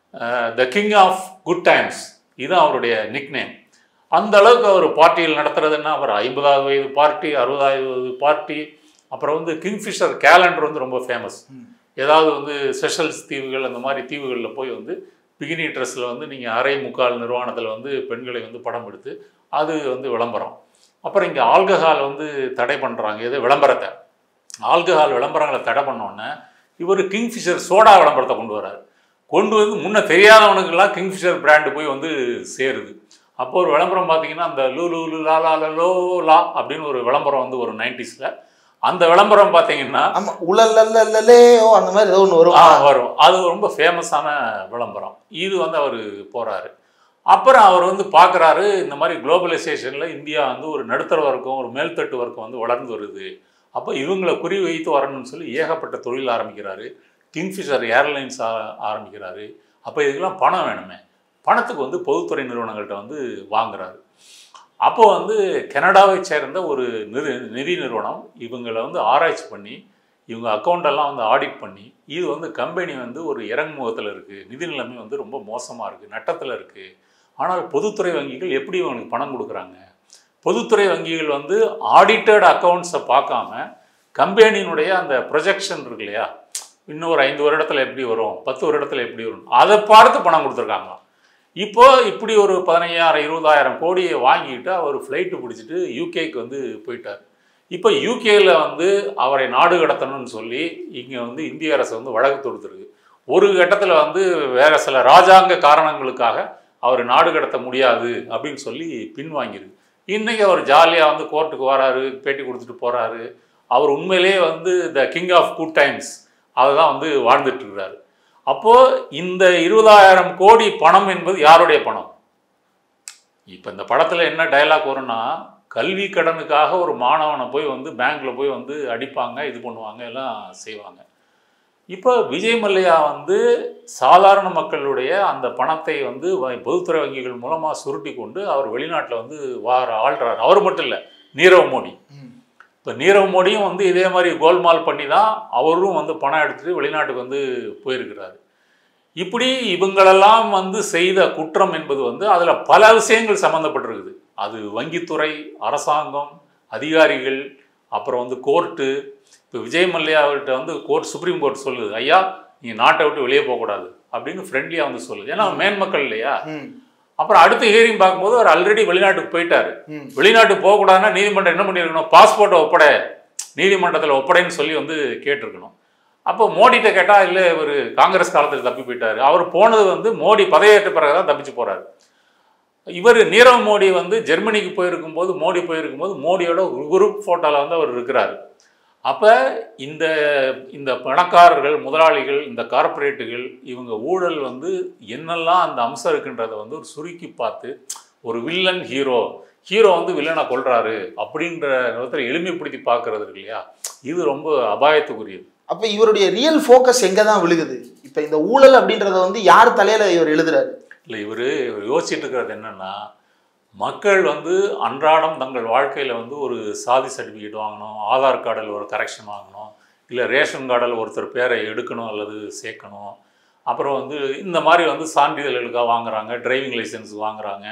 the king of good times இதுதான் அவருடைய நிக்நேம் அந்த அளவுக்கு அவர் பார்ட்டியில் நடத்துறதுன்னா அவர் ஐம்பதாவது வயது பார்ட்டி அறுபதாவது வயது பார்ட்டி அப்புறம் வந்து கிங்ஃபிஷர் கேலண்டர் வந்து ரொம்ப ஃபேமஸ் ம். ஏதாவது வந்து செஷல்ஸ் தீவுகள் அந்த மாதிரி தீவுகளில் போய் வந்து பிகினி ட்ரெஸ்ஸில் வந்து நீங்கள் அரை முக்கால் நிர்வாணத்தில் வந்து பெண்களை வந்து படம் எடுத்து அது வந்து விளம்பரம் அப்புறம் இங்கே ஆல்கஹால் வந்து தடை பண்ணுறாங்க எது விளம்பரத்தை ஆல்கஹால் விளம்பரங்களை தடை பண்ணோன்னே இவர் கிங்ஃபிஷர் சோடா விளம்பரத்தை கொண்டு வராரு கொண்டு வந்து முன்ன தெரியாதவனுக்கெல்லாம் கிங்ஃபிஷர் பிராண்டு போய் வந்து சேருது அப்போ ஒரு விளம்பரம் பார்த்தீங்கன்னா அந்த லூ லூ லூ லா லா லா லோ லா அப்படின்னு ஒரு விளம்பரம் வந்து ஒரு நைன்டிஸில் அந்த விளம்பரம் பார்த்தீங்கன்னா ஆமா உலல்லல்லே ஓ அந்த மாதிரி ஏதோ ஒன்று வரும் ஆ வரும் அது ரொம்ப ஃபேமஸான விளம்பரம் இது வந்து அவர் போகிறாரு அப்புறம் அவர் வந்து பார்க்குறாரு இந்த மாதிரி குளோபலைசேஷனில் இந்தியா வந்து ஒரு நடுத்தர வர்க்கம் ஒரு மேல்தட்டு வர்க்கம் வந்து வளர்ந்து வருது அப்போ இவங்களை குறி வைத்து வரணும்னு சொல்லி ஏகப்பட்ட தொழில் ஆரம்பிக்கிறாரு கிங்ஃபிஷர் ஏர்லைன்ஸ் ஆ- ஆரம்பிக்கிறாரு அப்போ இதுக்கெல்லாம் பணம் வேணுமே பணத்துக்கு வந்து பொதுத்துறை நிறுவனங்கள்ட்ட வந்து வாங்குறாரு அப்போ வந்து கனடாவை சேர்ந்த ஒரு நிதி நிதி நிறுவனம் இவங்களை வந்து ஆராய்ச்சி பண்ணி இவங்க அக்கௌண்டெல்லாம் வந்து ஆடிட் பண்ணி இது வந்து கம்பெனி வந்து ஒரு இறங்குமுகத்தில் இருக்குது நிதி நிலைமை வந்து ரொம்ப மோசமாக இருக்குது நட்டத்தில் இருக்குது ஆனால் பொதுத்துறை வங்கிகள் எப்படி இவங்களுக்கு பணம் கொடுக்குறாங்க பொதுத்துறை வங்கிகள் வந்து ஆடிட்டட் அக்கௌண்ட்ஸை பார்க்காம கம்பெனியினுடைய அந்த ப்ரொஜெக்ஷன் இருக்கு இல்லையா இன்னும் ஒரு ஐந்து வருடத்தில் எப்படி வரும் பத்து வருடத்தில் எப்படி வரும் அதை பார்த்து பணம் கொடுத்துருக்காங்களாம் இப்போ இப்படி ஒரு பதினையாயிரம் இருபதாயிரம் கோடியை வாங்கிட்டு அவர் ஃப்ளைட்டு பிடிச்சிட்டு யூகேக்கு வந்து போயிட்டார் இப்போ யூகேல வந்து அவரை நாடு கடத்தணும்னு சொல்லி இங்கே வந்து இந்திய அரசு வந்து வழக்கு தொடுத்துருக்கு ஒரு கட்டத்தில் வந்து வேற சில ராஜாங்க காரணங்களுக்காக அவர் நாடு கடத்த முடியாது அப்படின்னு சொல்லி பின்வாங்கிருக்கு இன்னைக்கு அவர் ஜாலியாக வந்து கோர்ட்டுக்கு வராரு பேட்டி கொடுத்துட்டு போறாரு அவர் உண்மையிலேயே வந்து the king of good times அதை தான் வந்து வாழ்ந்துட்டு இருக்கிறாரு அப்போ இந்த இருபதாயிரம் கோடி பணம் என்பது யாருடைய பணம் இப்போ இந்த படத்தில் என்ன டயலாக் வரும்னா கல்வி கடனுக்காக ஒரு மாணவனை போய் வந்து பேங்க்ல போய் வந்து அடிப்பாங்க இது பண்ணுவாங்க எல்லாம் செய்வாங்க இப்போ விஜய் மல்லையா வந்து சாதாரண மக்களுடைய அந்த பணத்தை வந்து வ- பொதுத்துறை வங்கிகள் மூலமாக சுருட்டி கொண்டு அவர் வெளிநாட்டில் வந்து வார ஆள்றார் அவர் மட்டும் இல்லை நீரவ் மோடி ம். இப்போ நீரவ் மோடியும் வந்து இதே மாதிரி கோல்மால் பண்ணி தான் அவரும் வந்து பணம் எடுத்துட்டு வெளிநாட்டுக்கு வந்து போயிருக்கிறாரு இப்படி இவங்களெல்லாம் வந்து செய்த குற்றம் என்பது வந்து அதில் பல விஷயங்கள் சம்மந்தப்பட்டிருக்குது அது வங்கித்துறை அரசாங்கம் அதிகாரிகள் அப்புறம் வந்து கோர்ட்டு இப்போ விஜய் மல்லையாவிட்ட வந்து கோர்ட் சுப்ரீம் கோர்ட் சொல்லுது ஐயா நீ நாட்டை விட்டு வெளியே போகக்கூடாது அப்படின்னு ஃப்ரெண்ட்லியாக வந்து சொல்லுது ஏன்னா மேன்மக்கள் இல்லையா ம் அப்புறம் அடுத்த ஹியரிங் பார்க்கும்போது அவர் ஆல்ரெடி வெளிநாட்டுக்கு போயிட்டாரு ம் வெளிநாட்டுக்கு போகக்கூடாதுன்னா நீதிமன்றம் என்ன பண்ணியிருக்கணும் பாஸ்போர்ட்டை ஒப்படை நீதிமன்றத்தில் ஒப்படைன்னு சொல்லி வந்து கேட்டிருக்கணும் அப்போ மோடிகிட்ட கேட்டால் இல்லை இவர் காங்கிரஸ் காலத்தில் தப்பி போயிட்டாரு அவர் போனது வந்து மோடி பதவியேற்ற பிறகு தான் தப்பிச்சு போகிறாரு இவர் நீரவ் மோடி வந்து ஜெர்மனிக்கு போயிருக்கும் போது மோடி போயிருக்கும் போது மோடியோட குரூப் ஃபோட்டோவில் வந்து அவர் இருக்கிறாரு அப்போ இந்த இந்த பணக்காரர்கள் முதலாளிகள் இந்த கார்ப்பரேட்டுகள் இவங்க ஊழல் வந்து என்னெல்லாம் அந்த அம்சம் இருக்குன்றதை வந்து ஒரு சுருக்கி பார்த்து ஒரு வில்லன் ஹீரோ ஹீரோ வந்து வில்லனை கொல்றாரு அப்படின்ற விதத்தில் எளிமைப்படுத்தி பார்க்கறது இருக்கு இல்லையா இது ரொம்ப அபாயத்துக்குரியது அப்ப இவருடைய ரியல் ஃபோக்கஸ் எங்க தான் விழுகுது இப்ப இந்த ஊழல் அப்படின்றத வந்து யார் தலையில இவர் எழுதுறாரு இல்லை இவர் யோசிச்சுட்டு இருக்கிறது என்னன்னா மக்கள் வந்து அன்றாடம் தங்கள் வாழ்க்கையில் வந்து ஒரு சாதி சர்டிஃபிகேட் வாங்கணும் ஆதார் கார்டில் ஒரு கரெக்ஷன் வாங்கணும் இல்லை ரேஷன் கார்டில் ஒருத்தர் பேரை எடுக்கணும் அல்லது சேர்க்கணும் அப்புறம் வந்து இந்த மாதிரி வந்து சான்றிதழ்களுக்காக வாங்குறாங்க டிரைவிங் லைசன்ஸ் வாங்குறாங்க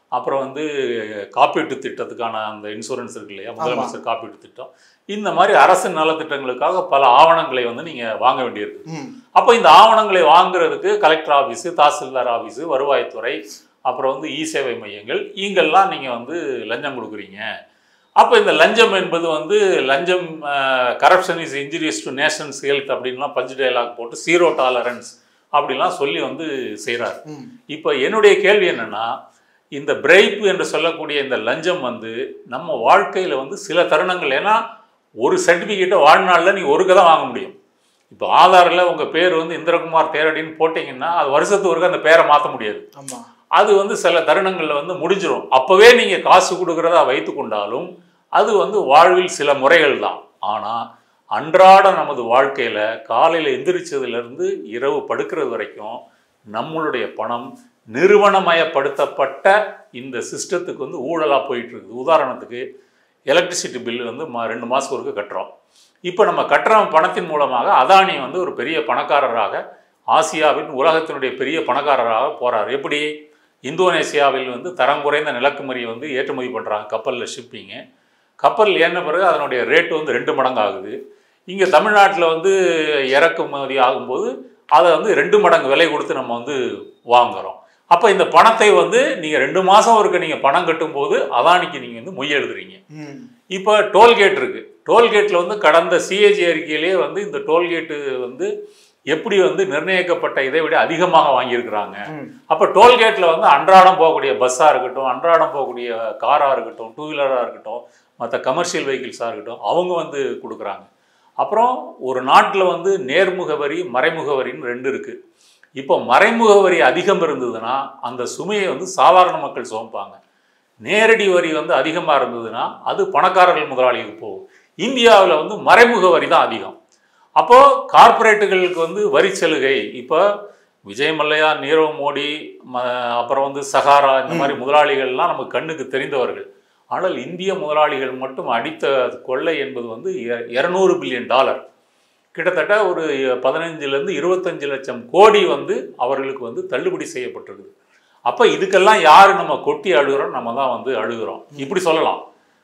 அப்புறம் வந்து காப்பீட்டு திட்டத்துக்கான அந்த இன்சூரன்ஸ் இருக்கு இல்லையா முதலமைச்சர் காப்பீட்டு திட்டம் இந்த மாதிரி அரசு நலத்திட்டங்களுக்காக பல ஆவணங்களை வந்து நீங்கள் வாங்க வேண்டியிருக்கு ம் அப்போ இந்த ஆவணங்களை வாங்குறதுக்கு கலெக்டர் ஆஃபீஸு தாசில்தார் ஆஃபீஸு வருவாய்த்துறை அப்புறம் வந்து இ சேவை மையங்கள் இங்கெல்லாம் நீங்கள் வந்து லஞ்சம் கொடுக்குறீங்க அப்போ இந்த லஞ்சம் என்பது வந்து லஞ்சம் corruption is injurious to nation's health அப்படின்லாம் பஞ்சு டயலாக் போட்டு ஜீரோ டாலரன்ஸ் அப்படிலாம் சொல்லி வந்து செய்கிறார் ம் இப்போ என்னுடைய கேள்வி என்னன்னா இந்த பிரைப் என்று சொல்லக்கூடிய இந்த லஞ்சம் வந்து நம்ம வாழ்க்கையில் வந்து சில தருணங்கள் ஏன்னா ஒரு சர்டிஃபிகேட்டை வாழ்நாளில் நீ ஒருக்க தான் வாங்க முடியும் இப்போ ஆதாரில் உங்கள் பேர் வந்து இந்திரகுமார் தேரடின்னு போட்டிங்கன்னா அது வருஷத்துக்கு ஒருக்க அந்த பேரை மாற்ற முடியாது ஆமா அது வந்து சில தருணங்களில் வந்து முடிஞ்சிடும் அப்போவே நீங்கள் காசு கொடுக்குறதா வைத்து கொண்டாலும் அது வந்து வாழ்வில் சில முறைகள் தான் ஆனால் அன்றாட நமது வாழ்க்கையில் காலையில் எந்திரிச்சதுலேருந்து இரவு படுக்கிறது வரைக்கும் நம்மளுடைய பணம் நிறுவனமயப்படுத்தப்பட்ட இந்த சிஸ்டத்துக்கு வந்து ஊழலாக போயிட்டு இருக்குது உதாரணத்துக்கு எலக்ட்ரிசிட்டி பில் வந்து மா ரெண்டு மாதத்துக்கு ஒருக்க கட்டுறோம் இப்போ நம்ம கட்டுற பணத்தின் மூலமாக அதானி வந்து ஒரு பெரிய பணக்காரராக ஆசியாவின் உலகத்தினுடைய பெரிய பணக்காரராக போறார் எப்படி இந்தோனேசியாவில் வந்து தரம் குறைந்த நிலக்குமரியை வந்து ஏற்றுமதி பண்ணுறாங்க கப்பலில் ஷிப்பிங்கு கப்பல் ஏறின பிறகு அதனுடைய ரேட்டு வந்து ரெண்டு மடங்கு ஆகுது இங்கே தமிழ்நாட்டில் வந்து இறக்குமதி ஆகும்போது அதை வந்து ரெண்டு மடங்கு விலை கொடுத்து நம்ம வந்து வாங்குறோம் அப்போ இந்த பணத்தை வந்து நீங்கள் ரெண்டு மாதம் ஒருக்க நீங்கள் பணம் கட்டும்போது அதானிக்கு நீங்கள் வந்து மொய் எழுதுறீங்க ம் இப்போ டோல்கேட் இருக்கு டோல்கேட்டில் வந்து கடந்த சிஏஜி அறிக்கையிலே வந்து இந்த டோல்கேட்டு வந்து எப்படி வந்து நிர்ணயிக்கப்பட்ட இதை விட அதிகமாக வாங்கியிருக்கிறாங்க ம் அப்போ டோல்கேட்டில் வந்து அன்றாடம் போகக்கூடிய பஸ்ஸாக இருக்கட்டும் அன்றாடம் போகக்கூடிய காராக இருக்கட்டும் டூ வீலராக இருக்கட்டும் மற்ற கமர்ஷியல் வெஹிக்கிள்ஸாக இருக்கட்டும் அவங்க வந்து கொடுக்குறாங்க அப்புறம் ஒரு நாட்டில் வந்து நேர்முக வரி மறைமுக வரின்னு ரெண்டு இருக்குது இப்போ மறைமுக வரி அதிகம் இருந்ததுன்னா அந்த சுமையை வந்து சாதாரண மக்கள் சுமப்பாங்க நேரடி வரி வந்து அதிகமாக இருந்ததுன்னா அது பணக்காரர்கள் முதலாளிக்கு போகும் இந்தியாவில் வந்து மறைமுக வரி தான் அதிகம் அப்போது கார்ப்பரேட்டுகளுக்கு வந்து வரி சலுகை இப்போ விஜய் மல்லையா நீரவ் மோடி ம அப்புறம் வந்து சகாரா இந்த மாதிரி முதலாளிகள்லாம் நமக்கு கண்ணுக்கு தெரிந்தவர்கள் ஆனால் இந்திய முதலாளிகள் மட்டும் அடித்த கொள்ளை என்பது வந்து இரநூறு பில்லியன் டாலர் கிட்டத்தட்ட ஒரு பதினஞ்சுலேருந்து இருபத்தஞ்சு லட்சம் கோடி வந்து அவர்களுக்கு வந்து தள்ளுபடி செய்யப்பட்டிருக்குது அப்போ இதுக்கெல்லாம் யார் நம்ம கொட்டி அழுகிறோம் நம்ம தான் வந்து அழுகிறோம் இப்படி சொல்லலாம்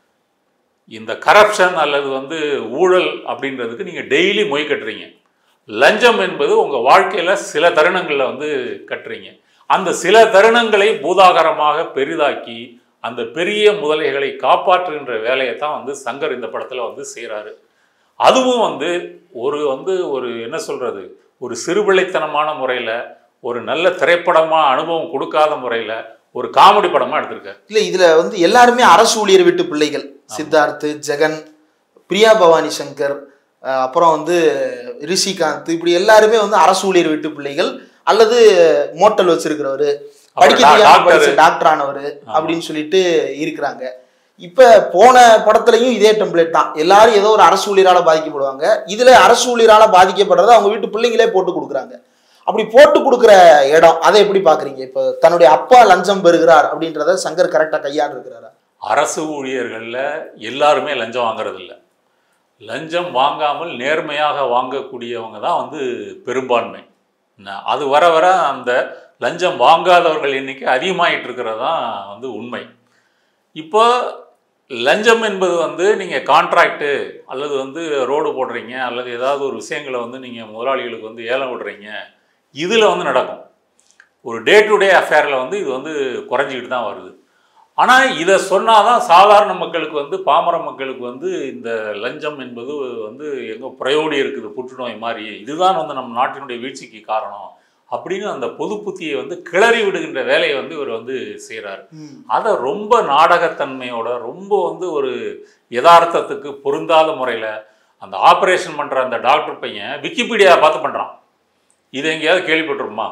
இந்த கரப்ஷன் அல்லது வந்து ஊழல் அப்படின்றதுக்கு நீங்கள் டெய்லி மொய் கட்டுறீங்க லஞ்சம் என்பது உங்கள் வாழ்க்கையில் சில தருணங்களில் வந்து கட்டுறீங்க அந்த சில தருணங்களை பூதாகரமாக பெரிதாக்கி அந்த பெரிய முதலைகளை காப்பாற்றுகின்ற வேலையை தான் வந்து சங்கர் இந்த படத்தில் வந்து செய்கிறாரு அதுவும் வந்து ஒரு வந்து ஒரு என்ன சொல்கிறது ஒரு சிறுபிள்ளைத்தனமான முறையில் ஒரு நல்ல திரைப்படமாக அனுபவம் கொடுக்காத முறையில் ஒரு காமெடி படமாக எடுத்திருக்காரு இல்ல இதுல வந்து எல்லாருமே அரசு ஊழியர் வீட்டு பிள்ளைகள் சித்தார்த் ஜெகன் பிரியா பவானி சங்கர் அஹ் அப்புறம் வந்து ரிஷிகாந்த் இப்படி எல்லாருமே வந்து அரசு ஊழியர் வீட்டு பிள்ளைகள் அல்லது மோட்டல் வச்சிருக்கிறவரு படிக்க டா- தெரியாம டாக்டர். படிச்ச டாக்டர் ஆனவர் அப்படின்னு சொல்லிட்டு இருக்கிறாங்க இப்ப போன படத்துலயும் இதே டெம்ப்ளேட் தான் எல்லாரும் ஏதோ ஒரு அரசு ஊழியரால பாதிக்கப்படுவாங்க இதுல அரசு ஊழியரால பாதிக்கப்படுறத அவங்க வீட்டு பிள்ளைங்களே போட்டு கொடுக்குறாங்க அப்படி போட்டு கொடுக்குற இடம் அதை எப்படி பாக்குறீங்க இப்போ தன்னுடைய அப்பா லஞ்சம் பெறுகிறார் அப்படின்றத சங்கர் கரெக்டா கையாண்டு இருக்கிறாரா அரசு ஊழியர்களில் எல்லாருமே லஞ்சம் வாங்குறதில்ல லஞ்சம் வாங்காமல் நேர்மையாக வாங்கக்கூடியவங்க தான் வந்து பெரும்பான்மை என்ன, அது வர வர அந்த லஞ்சம் வாங்காதவர்கள் எண்ணிக்கை அதிகமாயிட்டு இருக்கிறது தான் வந்து உண்மை இப்போ லஞ்சம் என்பது வந்து நீங்கள் கான்ட்ராக்டு அல்லது வந்து ரோடு போடுறீங்க அல்லது ஏதாவது ஒரு விஷயங்களை வந்து நீங்கள் முதலாளிகளுக்கு வந்து ஏலம் விடுறீங்க இதில் வந்து நடக்கும் ஒரு டே டு டே அஃபேரில் வந்து இது வந்து குறைஞ்சிக்கிட்டு தான் வருது ஆனால் இதை சொன்னாதான் சாதாரண மக்களுக்கு வந்து பாமர மக்களுக்கு வந்து இந்த லஞ்சம் என்பது வந்து எங்கே புறையோடி இருக்குது புற்றுநோய் மாதிரி இதுதான் வந்து நம்ம நாட்டினுடைய வீழ்ச்சிக்கு காரணம் அப்படின்னு அந்த பொது புத்தியை வந்து கிளறி விடுகின்ற வேலையை வந்து இவர் வந்து செய்கிறார் அதை ரொம்ப நாடகத்தன்மையோட ரொம்ப வந்து ஒரு யதார்த்தத்துக்கு பொருந்தாத முறையில் அந்த ஆப்ரேஷன் பண்ணுற அந்த டாக்டர் பையன் விக்கிபீடியா பார்த்து பண்ணுறான் இது எங்கேயாவது கேள்விப்பட்டிருமா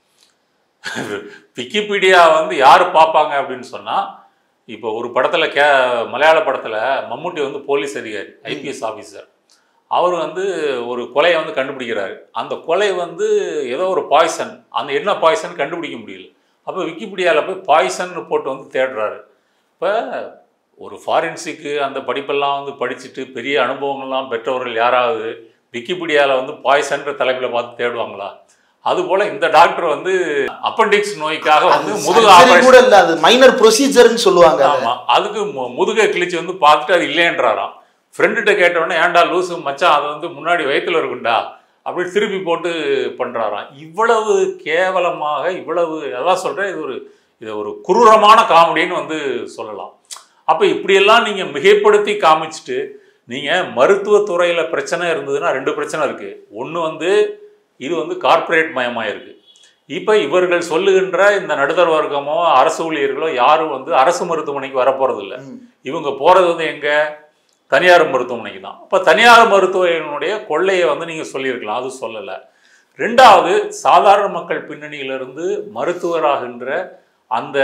விக்கிபீடியா வந்து யார் பார்ப்பாங்க அப்படின்னு சொன்னால் இப்போ ஒரு படத்தில் கே மலையாள படத்தில் மம்முட்டி வந்து போலீஸ் அதிகாரி ஐபிஎஸ் ஆஃபீஸர் அவர் வந்து ஒரு கொலையை வந்து கண்டுபிடிக்கிறாரு அந்த கொலை வந்து ஏதோ ஒரு பாய்சன் அந்த என்ன பாய்சன் கண்டுபிடிக்க முடியல அப்போ விக்கிபீடியாவில் போய் பாய்சன் போட்டு வந்து தேடுறாரு இப்போ ஒரு ஃபாரின்சிக்கு அந்த படிப்பெல்லாம் வந்து படிச்சுட்டு பெரிய அனுபவங்கள்லாம் பெற்றவர்கள் யாராவது விக்கிபீடியாவில் வந்து பாய்சன்ற தலைப்பில் பார்த்து தேடுவாங்களா அது போல இந்த டாக்டர் வந்து அப்பண்டிக்ஸ் நோய்க்காக வந்து அது முதுகு surgery ஆபரேஷன் கூட இல்ல அது மைனர் ப்ரொசீஜர்னு சொல்லுவாங்க அதை. ஆமா அதுக்கு மு- முதுகை கிழிச்சு வந்து பார்த்துட்டு அது இல்லைன்றாராம் ஃப்ரெண்டுகிட்ட கேட்டவுடனே ஏன்டா லூசு மச்சான் அது வந்து முன்னாடி வயித்துல இருக்குண்டா அப்படி திருப்பி போட்டு பண்றாராம் இவ்வளவு கேவலமாக இவ்வளவு அதான் சொல்றேன் இது ஒரு இது ஒரு குரூரமான காமெடின்னு வந்து சொல்லலாம் அப்ப இப்படியெல்லாம் நீங்க மிகைப்படுத்தி காமிச்சிட்டு நீங்க மருத்துவத்துறையில பிரச்சனை இருந்ததுன்னா ரெண்டு பிரச்சனை இருக்கு ஒன்று வந்து இது வந்து கார்ப்பரேட் மயமாக இருக்கு இப்போ இவர்கள் சொல்லுகின்ற இந்த நடுத்தர வர்க்கமோ அரசு ஊழியர்களோ யாரும் வந்து அரசு மருத்துவமனைக்கு வரப்போறதில்ல ம். இவங்க போறது வந்து எங்க தனியார் மருத்துவமனைக்கு தான் அப்போ தனியார் மருத்துவமனையினுடைய கொள்ளையை வந்து நீங்கள் சொல்லியிருக்கலாம் அது சொல்லலை ரெண்டாவது சாதாரண மக்கள் பின்னணியிலிருந்து மருத்துவராகின்ற அந்த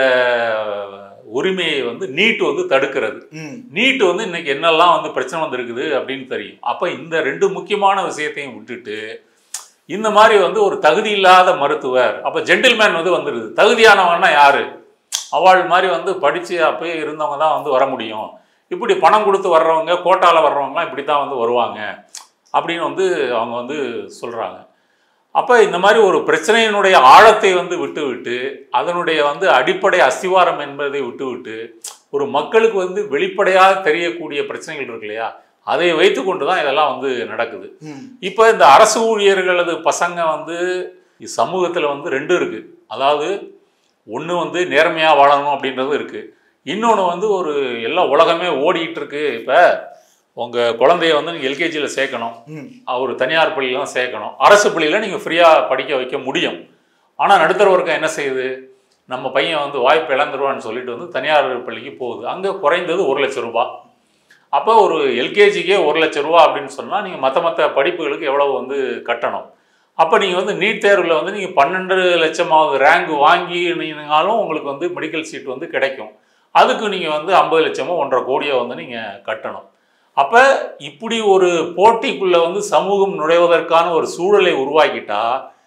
உரிமையை வந்து நீட் வந்து தடுக்கிறது ம். நீட் வந்து இன்னைக்கு என்னெல்லாம் வந்து பிரச்சனை வந்திருக்குது அப்படின்னு தெரியும் அப்போ இந்த ரெண்டு முக்கியமான விஷயத்தையும் விட்டுட்டு இந்த மாதிரி வந்து ஒரு தகுதி இல்லாத மருத்துவர் அப்போ ஜென்டில்மேன் வந்து வந்துடுது தகுதியானவன்னா யாரு அவள் மாதிரி வந்து படித்து அப்பயே இருந்தவங்க தான் வந்து வர முடியும் இப்படி பணம் கொடுத்து வர்றவங்க கோட்டால வர்றவங்கலாம் இப்படி தான் வந்து வருவாங்க அப்படின்னு வந்து அவங்க வந்து சொல்கிறாங்க அப்போ இந்த மாதிரி ஒரு பிரச்சனையினுடைய ஆழத்தை வந்து விட்டு விட்டு அதனுடைய வந்து அடிப்படை அஸ்திவாரம் என்பதை விட்டு விட்டு ஒரு மக்களுக்கு வந்து வெளிப்படையாக தெரியக்கூடிய பிரச்சனைகள் இருக்கு இல்லையா அதை வைத்துக்கொண்டு தான் இதெல்லாம் வந்து நடக்குது ம். இப்போ இந்த அரசு ஊழியர்களது பசங்க வந்து சமூகத்தில் வந்து ரெண்டு இருக்குது அதாவது ஒன்று வந்து நேர்மையாக வாழணும் அப்படின்றது இருக்குது இன்னொன்று வந்து ஒரு எல்லா உலகமே ஓடிக்கிட்டு இருக்கு இப்போ உங்கள் குழந்தைய வந்து நீங்கள் எல்கேஜியில் சேர்க்கணும் ம். அவர் தனியார் பள்ளியில் தான் சேர்க்கணும் அரசு பள்ளியில் நீங்கள் ஃப்ரீயாக படிக்க வைக்க முடியும் ஆனால் நடுத்தர வர்க்கம் என்ன செய்யுது நம்ம பையன் வந்து வாய்ப்பு இழந்துருவான்னு சொல்லிட்டு வந்து தனியார் பள்ளிக்கு போகுது அங்கே குறைந்தது ஒரு லட்சம் ரூபாய் அப்போ ஒரு எல்கேஜிக்கே ஒரு லட்சம் ரூபா அப்படின்னு சொன்னால் நீங்கள் மற்ற மற்ற படிப்புகளுக்கு எவ்வளவு வந்து கட்டணும் அப்போ நீங்கள் வந்து நீட் தேர்வில் வந்து நீங்கள் பன்னெண்டு லட்சமாவது ரேங்க் வாங்கினீங்கனாலும் உங்களுக்கு வந்து மெடிக்கல் சீட் வந்து கிடைக்கும் அதுக்கு நீங்கள் வந்து ஐம்பது லட்சமோ ஒன்றரை கோடியோ வந்து நீங்கள் கட்டணும் அப்போ இப்படி ஒரு போட்டிக்குள்ளே வந்து சமூகம் நுழைவதற்கான ஒரு சூழலை உருவாக்கிட்டா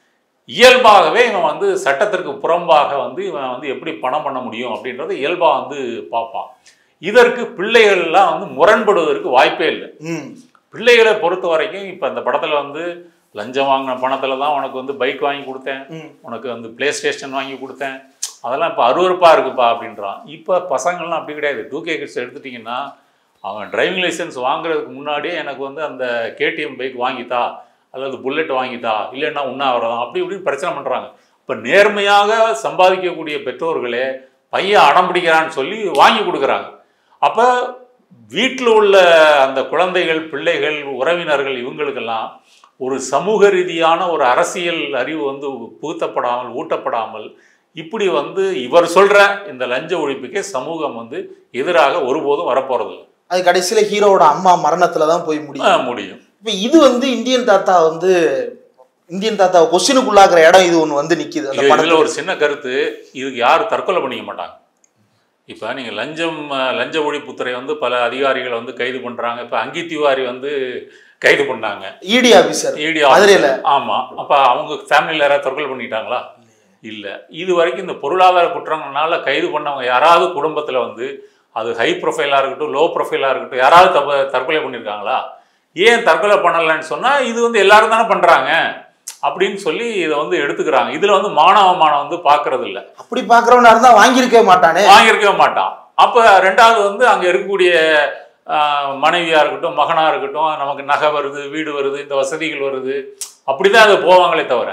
இயல்பாகவே இவன் வந்து சட்டத்திற்கு புறம்பாக வந்து இவன் வந்து எப்படி பணம் பண்ண முடியும் அப்படின்றத இயல்பாக வந்து பார்ப்பான் இதற்கு பிள்ளைகள்லாம் வந்து முரண்படுவதற்கு வாய்ப்பே இல்லை ம். பிள்ளைகளை பொறுத்த வரைக்கும் இப்போ இந்த படத்தில் வந்து லஞ்சம் வாங்கின பணத்தில் தான் உனக்கு வந்து பைக் வாங்கி கொடுத்தேன் ம். உனக்கு வந்து ப்ளே ஸ்டேஷன் வாங்கி கொடுத்தேன் அதெல்லாம் இப்போ அருவருப்பாக இருக்குப்பா அப்படின்றான் இப்போ பசங்கள்லாம் அப்படி கிடையாது டூ கே கிட்ஸ் எடுத்துட்டிங்கன்னா அவன் டிரைவிங் லைசென்ஸ் வாங்குறதுக்கு முன்னாடியே எனக்கு வந்து அந்த கேடிஎம் பைக் வாங்கித்தா அல்லது புல்லட் வாங்கித்தா இல்லைன்னா உண்ணாவிரதம் அப்படி இப்படின்னு பிரச்சனை பண்ணுறாங்க இப்போ நேர்மையாக சம்பாதிக்கக்கூடிய பெற்றோர்களே பையன் அடம் பிடிக்கிறான்னு சொல்லி வாங்கி கொடுக்குறாங்க அப்போ வீட்டில் உள்ள அந்த குழந்தைகள் பிள்ளைகள் உறவினர்கள் இவங்களுக்கெல்லாம் ஒரு சமூக ரீதியான ஒரு அரசியல் அறிவு வந்து புகுத்தப்படாமல் ஊட்டப்படாமல் இப்படி வந்து இவர் சொல்ற இந்த லஞ்ச ஒழிப்புக்கே சமூகம் வந்து எதிராக ஒருபோதும் வரப்போறதில்லை அது கடைசியில ஹீரோவோட அம்மா மரணத்துல தான் போய் முடியும் ஆஹ் முடியும் இப்ப இது வந்து இந்தியன் தாத்தா வந்து இந்தியன் தாத்தா கொஸ்டினுக்குள்ளாக்குற இடம் இது ஒண்ணு வந்து நிக்குது அந்த இது- இதுல படத்துல ஒரு சின்ன கருத்து இதுக்கு யாரும் தற்கொலை பண்ணிக்க மாட்டாங்க இப்போ நீங்கள் லஞ்சம் அஹ், லஞ்ச ஒழிப்புத்துறை வந்து பல அதிகாரிகளை வந்து கைது பண்ணுறாங்க இப்போ அங்கி திவாரி வந்து கைது பண்ணாங்க இடி ஆபீசர் ED மதுரையில. officer. ஆமா அப்ப அவங்க ஃபேமிலியில் யாராவது தற்கொலை பண்ணிட்டாங்களா இல்ல இது வரைக்கும் இந்த பொருளாதார குற்றங்கள்னால கைது பண்ணவங்க யாராவது குடும்பத்துல வந்து அது ஹை ப்ரொஃபைலாக இருக்கட்டும் லோ ப்ரொஃபைலாக இருக்கட்டும் யாராவது தப்ப தற்கொலை பண்ணியிருக்காங்களா ஏன் தற்கொலை பண்ணலைன்னு சொன்னா இது வந்து எல்லாரும் தானே பண்றாங்க அப்படின்னு சொல்லி இதை வந்து எடுத்துக்கிறாங்க இதுல வந்து மானவமானம் வந்து பார்க்கறது இல்ல அப்படி பாக்குறவனா இருந்தா வாங்கியிருக்கவே மாட்டானே வாங்கியிருக்கவே மாட்டான் அப்போ ரெண்டாவது வந்து அங்கே இருக்கக்கூடிய ஆஹ், மனைவியா இருக்கட்டும் மகனா இருக்கட்டும் நமக்கு நகை வருது வீடு வருது இந்த வசதிகள் வருது அப்படிதான் அது போவாங்களே தவிர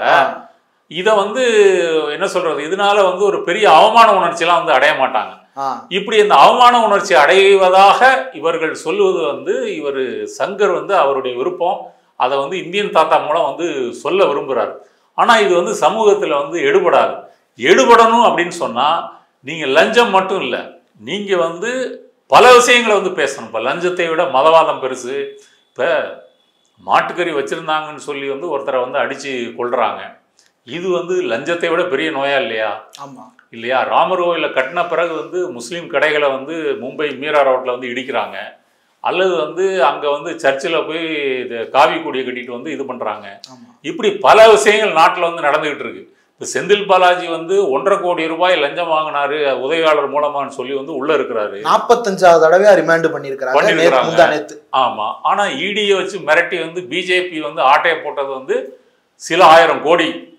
இதை வந்து என்ன சொல்றது இதனால வந்து ஒரு பெரிய அவமான உணர்ச்சியெல்லாம் வந்து அடைய மாட்டாங்க ஆ, இப்படி இந்த அவமான உணர்ச்சி அடைவதாக இவர்கள் சொல்லுவது வந்து இவர் சங்கர் வந்து அவருடைய விருப்பம் அதை வந்து இந்தியன் தாத்தா மூலம் வந்து சொல்ல விரும்புகிறார் ஆனால் இது வந்து சமூகத்தில் வந்து எடுபடாது எடுபடணும் அப்படின்னு சொன்னால் நீங்கள் லஞ்சம் மட்டும் இல்லை நீங்கள் வந்து பல விஷயங்களை வந்து பேசணும் இப்போ லஞ்சத்தை விட மதவாதம் பெருசு இப்போ மாட்டுக்கறி வச்சுருந்தாங்கன்னு சொல்லி வந்து ஒருத்தரை வந்து அடித்து கொள்றாங்க இது வந்து லஞ்சத்தை விட பெரிய நோயா இல்லையா ஆமா இல்லையா ராமர் கோயிலை கட்டின பிறகு வந்து முஸ்லீம் கடைகளை வந்து மும்பை மீரா ரோட்டில் வந்து இடிக்கிறாங்க அல்லது வந்து அங்கே வந்து சர்ச்சில் போய் இது காவி கொடியை கட்டிட்டு வந்து இது பண்ணுறாங்க ஆமா இப்படி பல விஷயங்கள் நாட்டில் வந்து நடந்துகிட்டு இருக்கு இப்போ செந்தில் பாலாஜி வந்து ஒன்றரை கோடி ரூபாய் லஞ்சம் வாங்கினாரு உதவியாளர் மூலமான்னு சொல்லி வந்து உள்ள இருக்கிறாரு நாற்பத்தஞ்சாவது தடவையா ரிமாண்ட் பண்ணிருக்காங்க நேத்து பண்ணியிருக்கிறாங்க. முந்தா நேத்து ஆமா ஆனா இடியை வச்சு மிரட்டி வந்து பிஜேபி வந்து ஆட்டையை போட்டது வந்து சில ஆயிரம் கோடி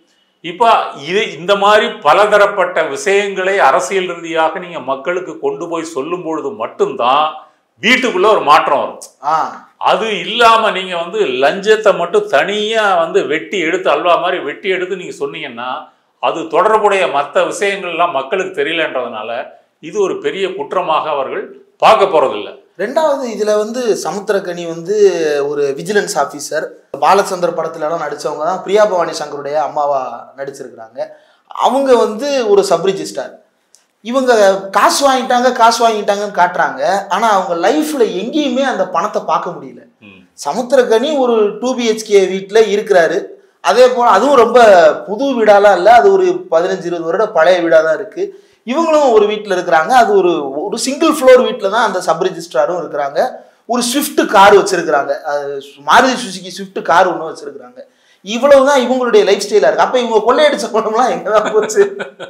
இப்போ இது இந்த மாதிரி பலதரப்பட்ட விஷயங்களை அரசியல் ரீதியாக நீங்க மக்களுக்கு கொண்டு போய் சொல்லும் பொழுது மட்டும்தான் வீட்டுக்குள்ள ஒரு மாற்றம் வரும் ஆ அது இல்லாம நீங்க வந்து லஞ்சத்தை மட்டும் தனியா வந்து வெட்டி எடுத்து அல்வா மாதிரி வெட்டி எடுத்து நீங்க சொன்னீங்கன்னா அது தொடர்புடைய மற்ற விஷயங்கள்லாம் மக்களுக்கு தெரியலன்றதுனால இது ஒரு பெரிய குற்றமாக அவர்கள் பார்க்க போறதில்ல ரெண்டாவது இதுல வந்து சமுத்திரக்கனி வந்து ஒரு விஜிலன்ஸ் ஆஃபீஸர் பாலச்சந்தர் படத்துல எல்லாம் நடிச்சவங்க தான் பிரியா பவானி சங்கருடைய அம்மாவா நடிச்சிருக்கிறாங்க அவங்க வந்து ஒரு சப் ரிஜிஸ்டார் இவங்க காசு வாங்கிட்டாங்க காசு வாங்கிட்டாங்கன்னு காட்டுறாங்க ஆனா அவங்க லைஃப்ல எங்கேயுமே அந்த பணத்தை பார்க்க முடியல ம். சமுத்திரக்கனி ஒரு டூ பிஹெச்கே வீட்டில் இருக்கிறாரு அதே போல் அதுவும் ரொம்ப புது வீடாலாம் இல்லை அது ஒரு பதினஞ்சு இருபது வருட பழைய வீடாக தான் இருக்குது இவங்களும் ஒரு வீட்டில் இருக்கிறாங்க அது ஒரு ஒரு சிங்கிள் ஃப்ளோர் வீட்டில் தான் அந்த சப் ரிஜிஸ்ட்ராரும் இருக்கிறாங்க ஒரு ஸ்விஃப்ட் கார் வச்சிருக்கிறாங்க அது மாருதி சுசுகி ஸ்விஃப்ட் கார் ஒன்று வச்சிருக்கிறாங்க இவ்வளவு தான் இவங்களுடைய லைஃப் ஸ்டைலாக இருக்குது அப்போ இவங்க கொள்ளையடிச்ச பணம்லாம் எங்கே தான் போச்சு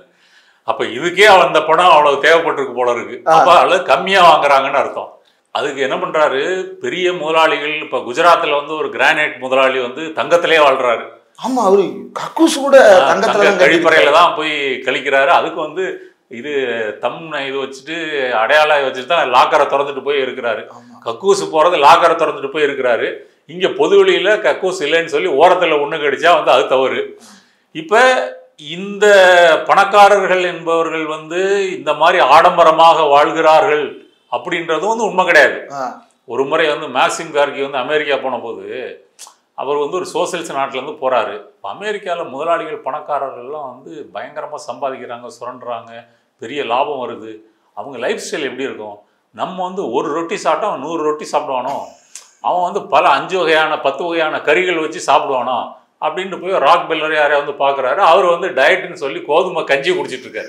அப்ப இதுக்கே அவ- அந்த படம் அவ்வளவு தேவைப்பட்டிருக்கு போல இருக்கு ஆ. அப்ப அல்லது கம்மியா வாங்குறாங்கன்னு அர்த்தம் அதுக்கு என்ன பண்றாரு பெரிய முதலாளிகள் இப்ப குஜராத்ல வந்து ஒரு கிரானைட் முதலாளி வந்து தங்கத்திலே வாழ்றாரு ஆமா அவரு கக்கூஸ் கூட தங்கத்துல தங்க தான் கழிப்பறையில கழிப்பறையில தான் போய் கழிக்கிறாரு அதுக்கு வந்து இது தம் இது வச்சுட்டு அடையாளம் வச்சுட்டு தான் லாக்கரை திறந்துட்டு போய் இருக்கிறாரு ஆமா கக்கூஸ் போறது லாக்கரை திறந்துட்டு போய் இருக்கிறாரு இங்க பொது வெளியில கக்கூஸ் இல்லைன்னு சொல்லி ஓரத்துல ஒண்ணு கடிச்சா வந்து அது தவறு இப்ப இந்த பணக்காரர்கள் என்பவர்கள் வந்து இந்த மாதிரி ஆடம்பரமாக வாழ்கிறார்கள் அப்படின்றதும் வந்து உண்மை கிடையாது ஆ, ஒரு முறை வந்து மேக்சிம் கார்கி வந்து அமெரிக்கா போன போது அவர் வந்து ஒரு சோசியலிஸ்ட் நாட்டிலேருந்து போகிறாரு அமெரிக்காவில் முதலாளிகள் பணக்காரர்கள்லாம் வந்து பயங்கரமாக சம்பாதிக்கிறாங்க சுரண்டுறாங்க பெரிய லாபம் வருது அவங்க லைஃப் ஸ்டைல் எப்படி இருக்கும் நம்ம வந்து ஒரு ரொட்டி சாப்பிட்டா அவன் நூறு ரொட்டி சாப்பிடுவானோ அவன் வந்து பல அஞ்சு வகையான பத்து வகையான கறிகள் வச்சு சாப்பிடுவானோ அப்படின்ட்டு போய் ராக் பெல்லர் யாரையா வந்து பார்க்குறாரு அவர் வந்து டயட்னு சொல்லி கோதுமை கஞ்சி குடிச்சிட்டு இருக்காரு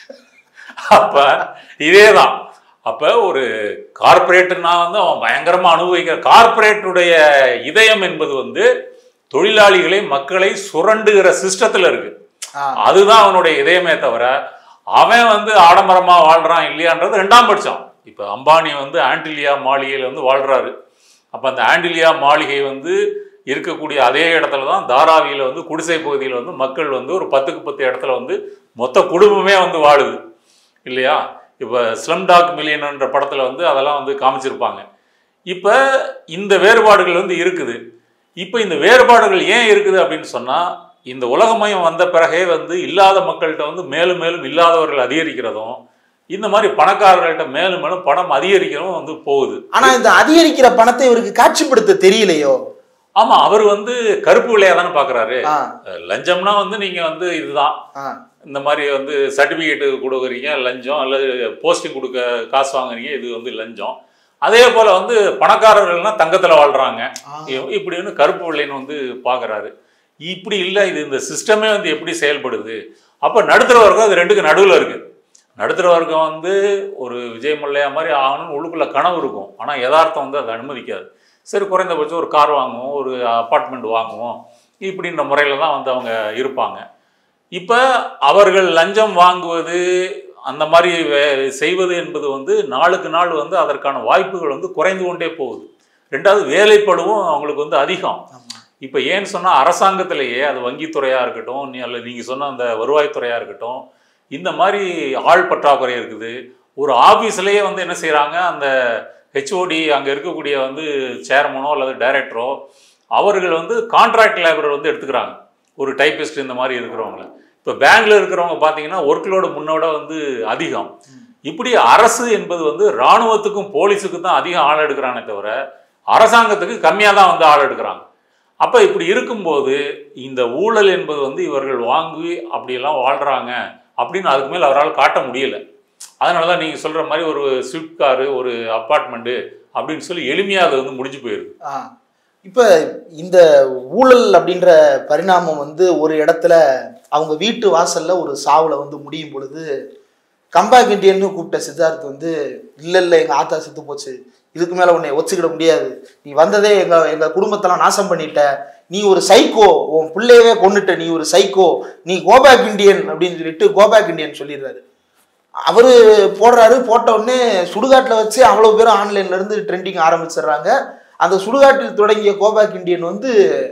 அப்ப இதே தான் அப்ப ஒரு கார்ப்பரேட்னா வந்து அவன் பயங்கரமா அனுபவிக்கிற கார்ப்பரேட்டுடைய இதயம் என்பது வந்து தொழிலாளிகளை மக்களை சுரண்டுகிற சிஸ்டத்துல இருக்கு ஆ, அதுதான் அவனுடைய இதயமே தவிர அவன் வந்து ஆடம்பரமா வாழ்றான் இல்லையான்றது ரெண்டாம் பட்சம் இப்ப அம்பானி வந்து ஆண்டிலியா மாளிகையில வந்து வாழ்றாரு அப்ப அந்த ஆண்டிலியா மாளிகை வந்து இருக்கக்கூடிய அதே இடத்துல தான் தாராவியில வந்து குடிசை பகுதியில் வந்து மக்கள் வந்து ஒரு பத்துக்கு பத்து இடத்துல வந்து மொத்த குடும்பமே வந்து வாழுது இல்லையா இப்போ ஸ்லம் டாக் மில்லியன்ன்ற படத்தில் வந்து அதெல்லாம் வந்து காமிச்சிருப்பாங்க இப்போ இந்த வேறுபாடுகள் வந்து இருக்குது இப்போ இந்த வேறுபாடுகள் ஏன் இருக்குது அப்படின்னு சொன்னால் இந்த உலகமயம் வந்த பிறகே வந்து இல்லாத மக்கள்கிட்ட வந்து மேலும் மேலும் இல்லாதவர்கள் அதிகரிக்கிறதும் இந்த மாதிரி பணக்காரர்கள்ட்ட மேலும் மேலும் பணம் அதிகரிக்கிறதும் வந்து போகுது ஆனா இந்த அதிகரிக்கிற பணத்தை இவருக்கு காட்சிப்படுத்த தெரியலையோ ஆமா அவர் வந்து கருப்பு விலையா தானே பாக்குறாரு ஆ, லஞ்சம்னா வந்து நீங்க வந்து இதுதான் ஆ, இந்த மாதிரி வந்து சர்டிஃபிகேட்டு கொடுக்குறீங்க லஞ்சம் அல்லது போஸ்டிங் கொடுக்க காசு வாங்குறீங்க இது வந்து லஞ்சம் அதே போல வந்து பணக்காரர்கள்னா தங்கத்துல வாழ்றாங்க ஆ. இ- இப்படின்னு கருப்பு வெள்ளைன்னு வந்து பார்க்குறாரு இப்படி இல்லை இது இந்த சிஸ்டமே வந்து எப்படி செயல்படுது அப்போ நடுத்தர வர்க்கம் அது ரெண்டுக்கு நடுவில் இருக்கு நடுத்தர வர்க்கம் வந்து ஒரு விஜய் மல்லையா மாதிரி ஆகணும்னு உள்ளுக்குள்ள கனவு இருக்கும் ஆனால் யதார்த்தம் வந்து அதை அனுமதிக்காது சரி குறைந்தபட்சம் ஒரு கார் வாங்குவோம் ஒரு அப்பார்ட்மெண்ட் வாங்குவோம் இப்படின்ற முறையில் தான் வந்து அவங்க இருப்பாங்க இப்போ அவர்கள் லஞ்சம் வாங்குவது அந்த மாதிரி வே- செய்வது என்பது வந்து நாளுக்கு நாள் வந்து அதற்கான வாய்ப்புகள் வந்து குறைந்து கொண்டே போகுது ரெண்டாவது வேலைப்பளுவும் அவங்களுக்கு வந்து அதிகம் ஆமா. இப்போ ஏன்னு சொன்னால் அரசாங்கத்திலேயே அது வங்கித்துறையாக இருக்கட்டும் நீ அல்ல நீங்கள் சொன்ன அந்த வருவாய்த்துறையாக இருக்கட்டும் இந்த மாதிரி ஆள் பற்றாக்குறை இருக்குது ஒரு ஆஃபீஸ்லேயே வந்து என்ன செய்கிறாங்க அந்த ஹெச்ஓடி அங்கே இருக்கக்கூடிய வந்து சேர்மனோ அல்லது டைரக்டரோ அவர்கள் வந்து கான்ட்ராக்ட் லேபர் வந்து எடுத்துக்கிறாங்க ஒரு டைப்பிஸ்ட் இந்த மாதிரி இருக்கிறவங்கள இப்போ பேங்க்ல இருக்கிறவங்க பார்த்தீங்கன்னா ஒர்க்லோடு முன்னோட வந்து அதிகம் இப்படி அரசு என்பது வந்து இராணுவத்துக்கும் போலீஸுக்கும் தான் அதிகம் ஆள் எடுக்கிறானே தவிர அரசாங்கத்துக்கு கம்மியாக தான் வந்து ஆள் எடுக்கிறாங்க அப்போ இப்படி இருக்கும்போது இந்த ஊழல் என்பது வந்து இவர்கள் வாங்கி அப்படியெல்லாம் வாழ்கிறாங்க அப்படின்னு அதுக்கு மேலே அவரால் காட்ட முடியல அதனால தான் நீங்கள் சொல்கிற மாதிரி ஒரு ஸ்விஃப்ட் காரு ஒரு அப்பார்ட்மெண்ட்டு அப்படின்னு சொல்லி எளிமையாக அது வந்து முடிஞ்சு போயிடுது ஆ. இப்ப இந்த ஊழல் அப்படின்ற பரிணாமம் வந்து ஒரு இடத்துல அவங்க வீட்டு வாசல்ல ஒரு சாவுல வந்து முடியும் பொழுது கம்பேக் இண்டியன்னு கூப்பிட்ட சித்தார்த் வந்து இல்ல இல்ல எங்க ஆத்தா செத்து போச்சு இதுக்கு மேல உன்னை ஒச்சுக்கிட முடியாது நீ வந்ததே எங்க எங்க குடும்பத்தெல்லாம் நாசம் பண்ணிட்ட நீ ஒரு சைக்கோ உன் பிள்ளையவே கொன்னுட்ட நீ ஒரு சைக்கோ நீ கோபேக் இண்டியன் அப்படின்னு சொல்லிட்டு கோபேக் இண்டியன் சொல்லிடுறாரு அவரு போடுறாரு போட்ட உடனே சுடுகாட்டில் வச்சு அவ்வளவு பேரும் ஆன்லைன்ல இருந்து ட்ரெண்டிங் ஆரம்பிச்சிடுறாங்க அந்த சுடுகாட்டில் தொடங்கிய கோபேக் இண்டியன் வந்து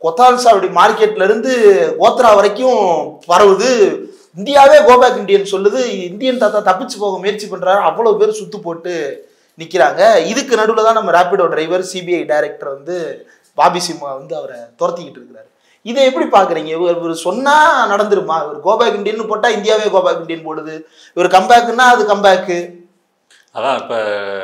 கொத்தால்சா அப்படி மார்க்கெட்ல இருந்து கோத்ரா வரைக்கும் பரவுது இந்தியாவே கோபேக் இந்தியன் சொல்லுது இந்தியன் தாத்தா தப்பிச்சு போக முயற்சி பண்றாரு அவ்வளவு பேர் சுத்து போட்டு நிக்கிறாங்க இதுக்கு நடுவில் தான் நம்ம ரேபிடோ டிரைவர் சிபிஐ டைரக்டர் வந்து பாபி சிம்மா வந்து அவரை துரத்திக்கிட்டு இருக்கிறாரு இதை எப்படி பாக்குறீங்க இவர் இவர் சொன்னா நடந்துருமா இவர் கோபேக் இந்தியன் போட்டா இந்தியாவே கோபேக் இந்தியன் போடுது இவர் கம்பேக்குன்னா அது கம்பேக்கு அதான் இப்போ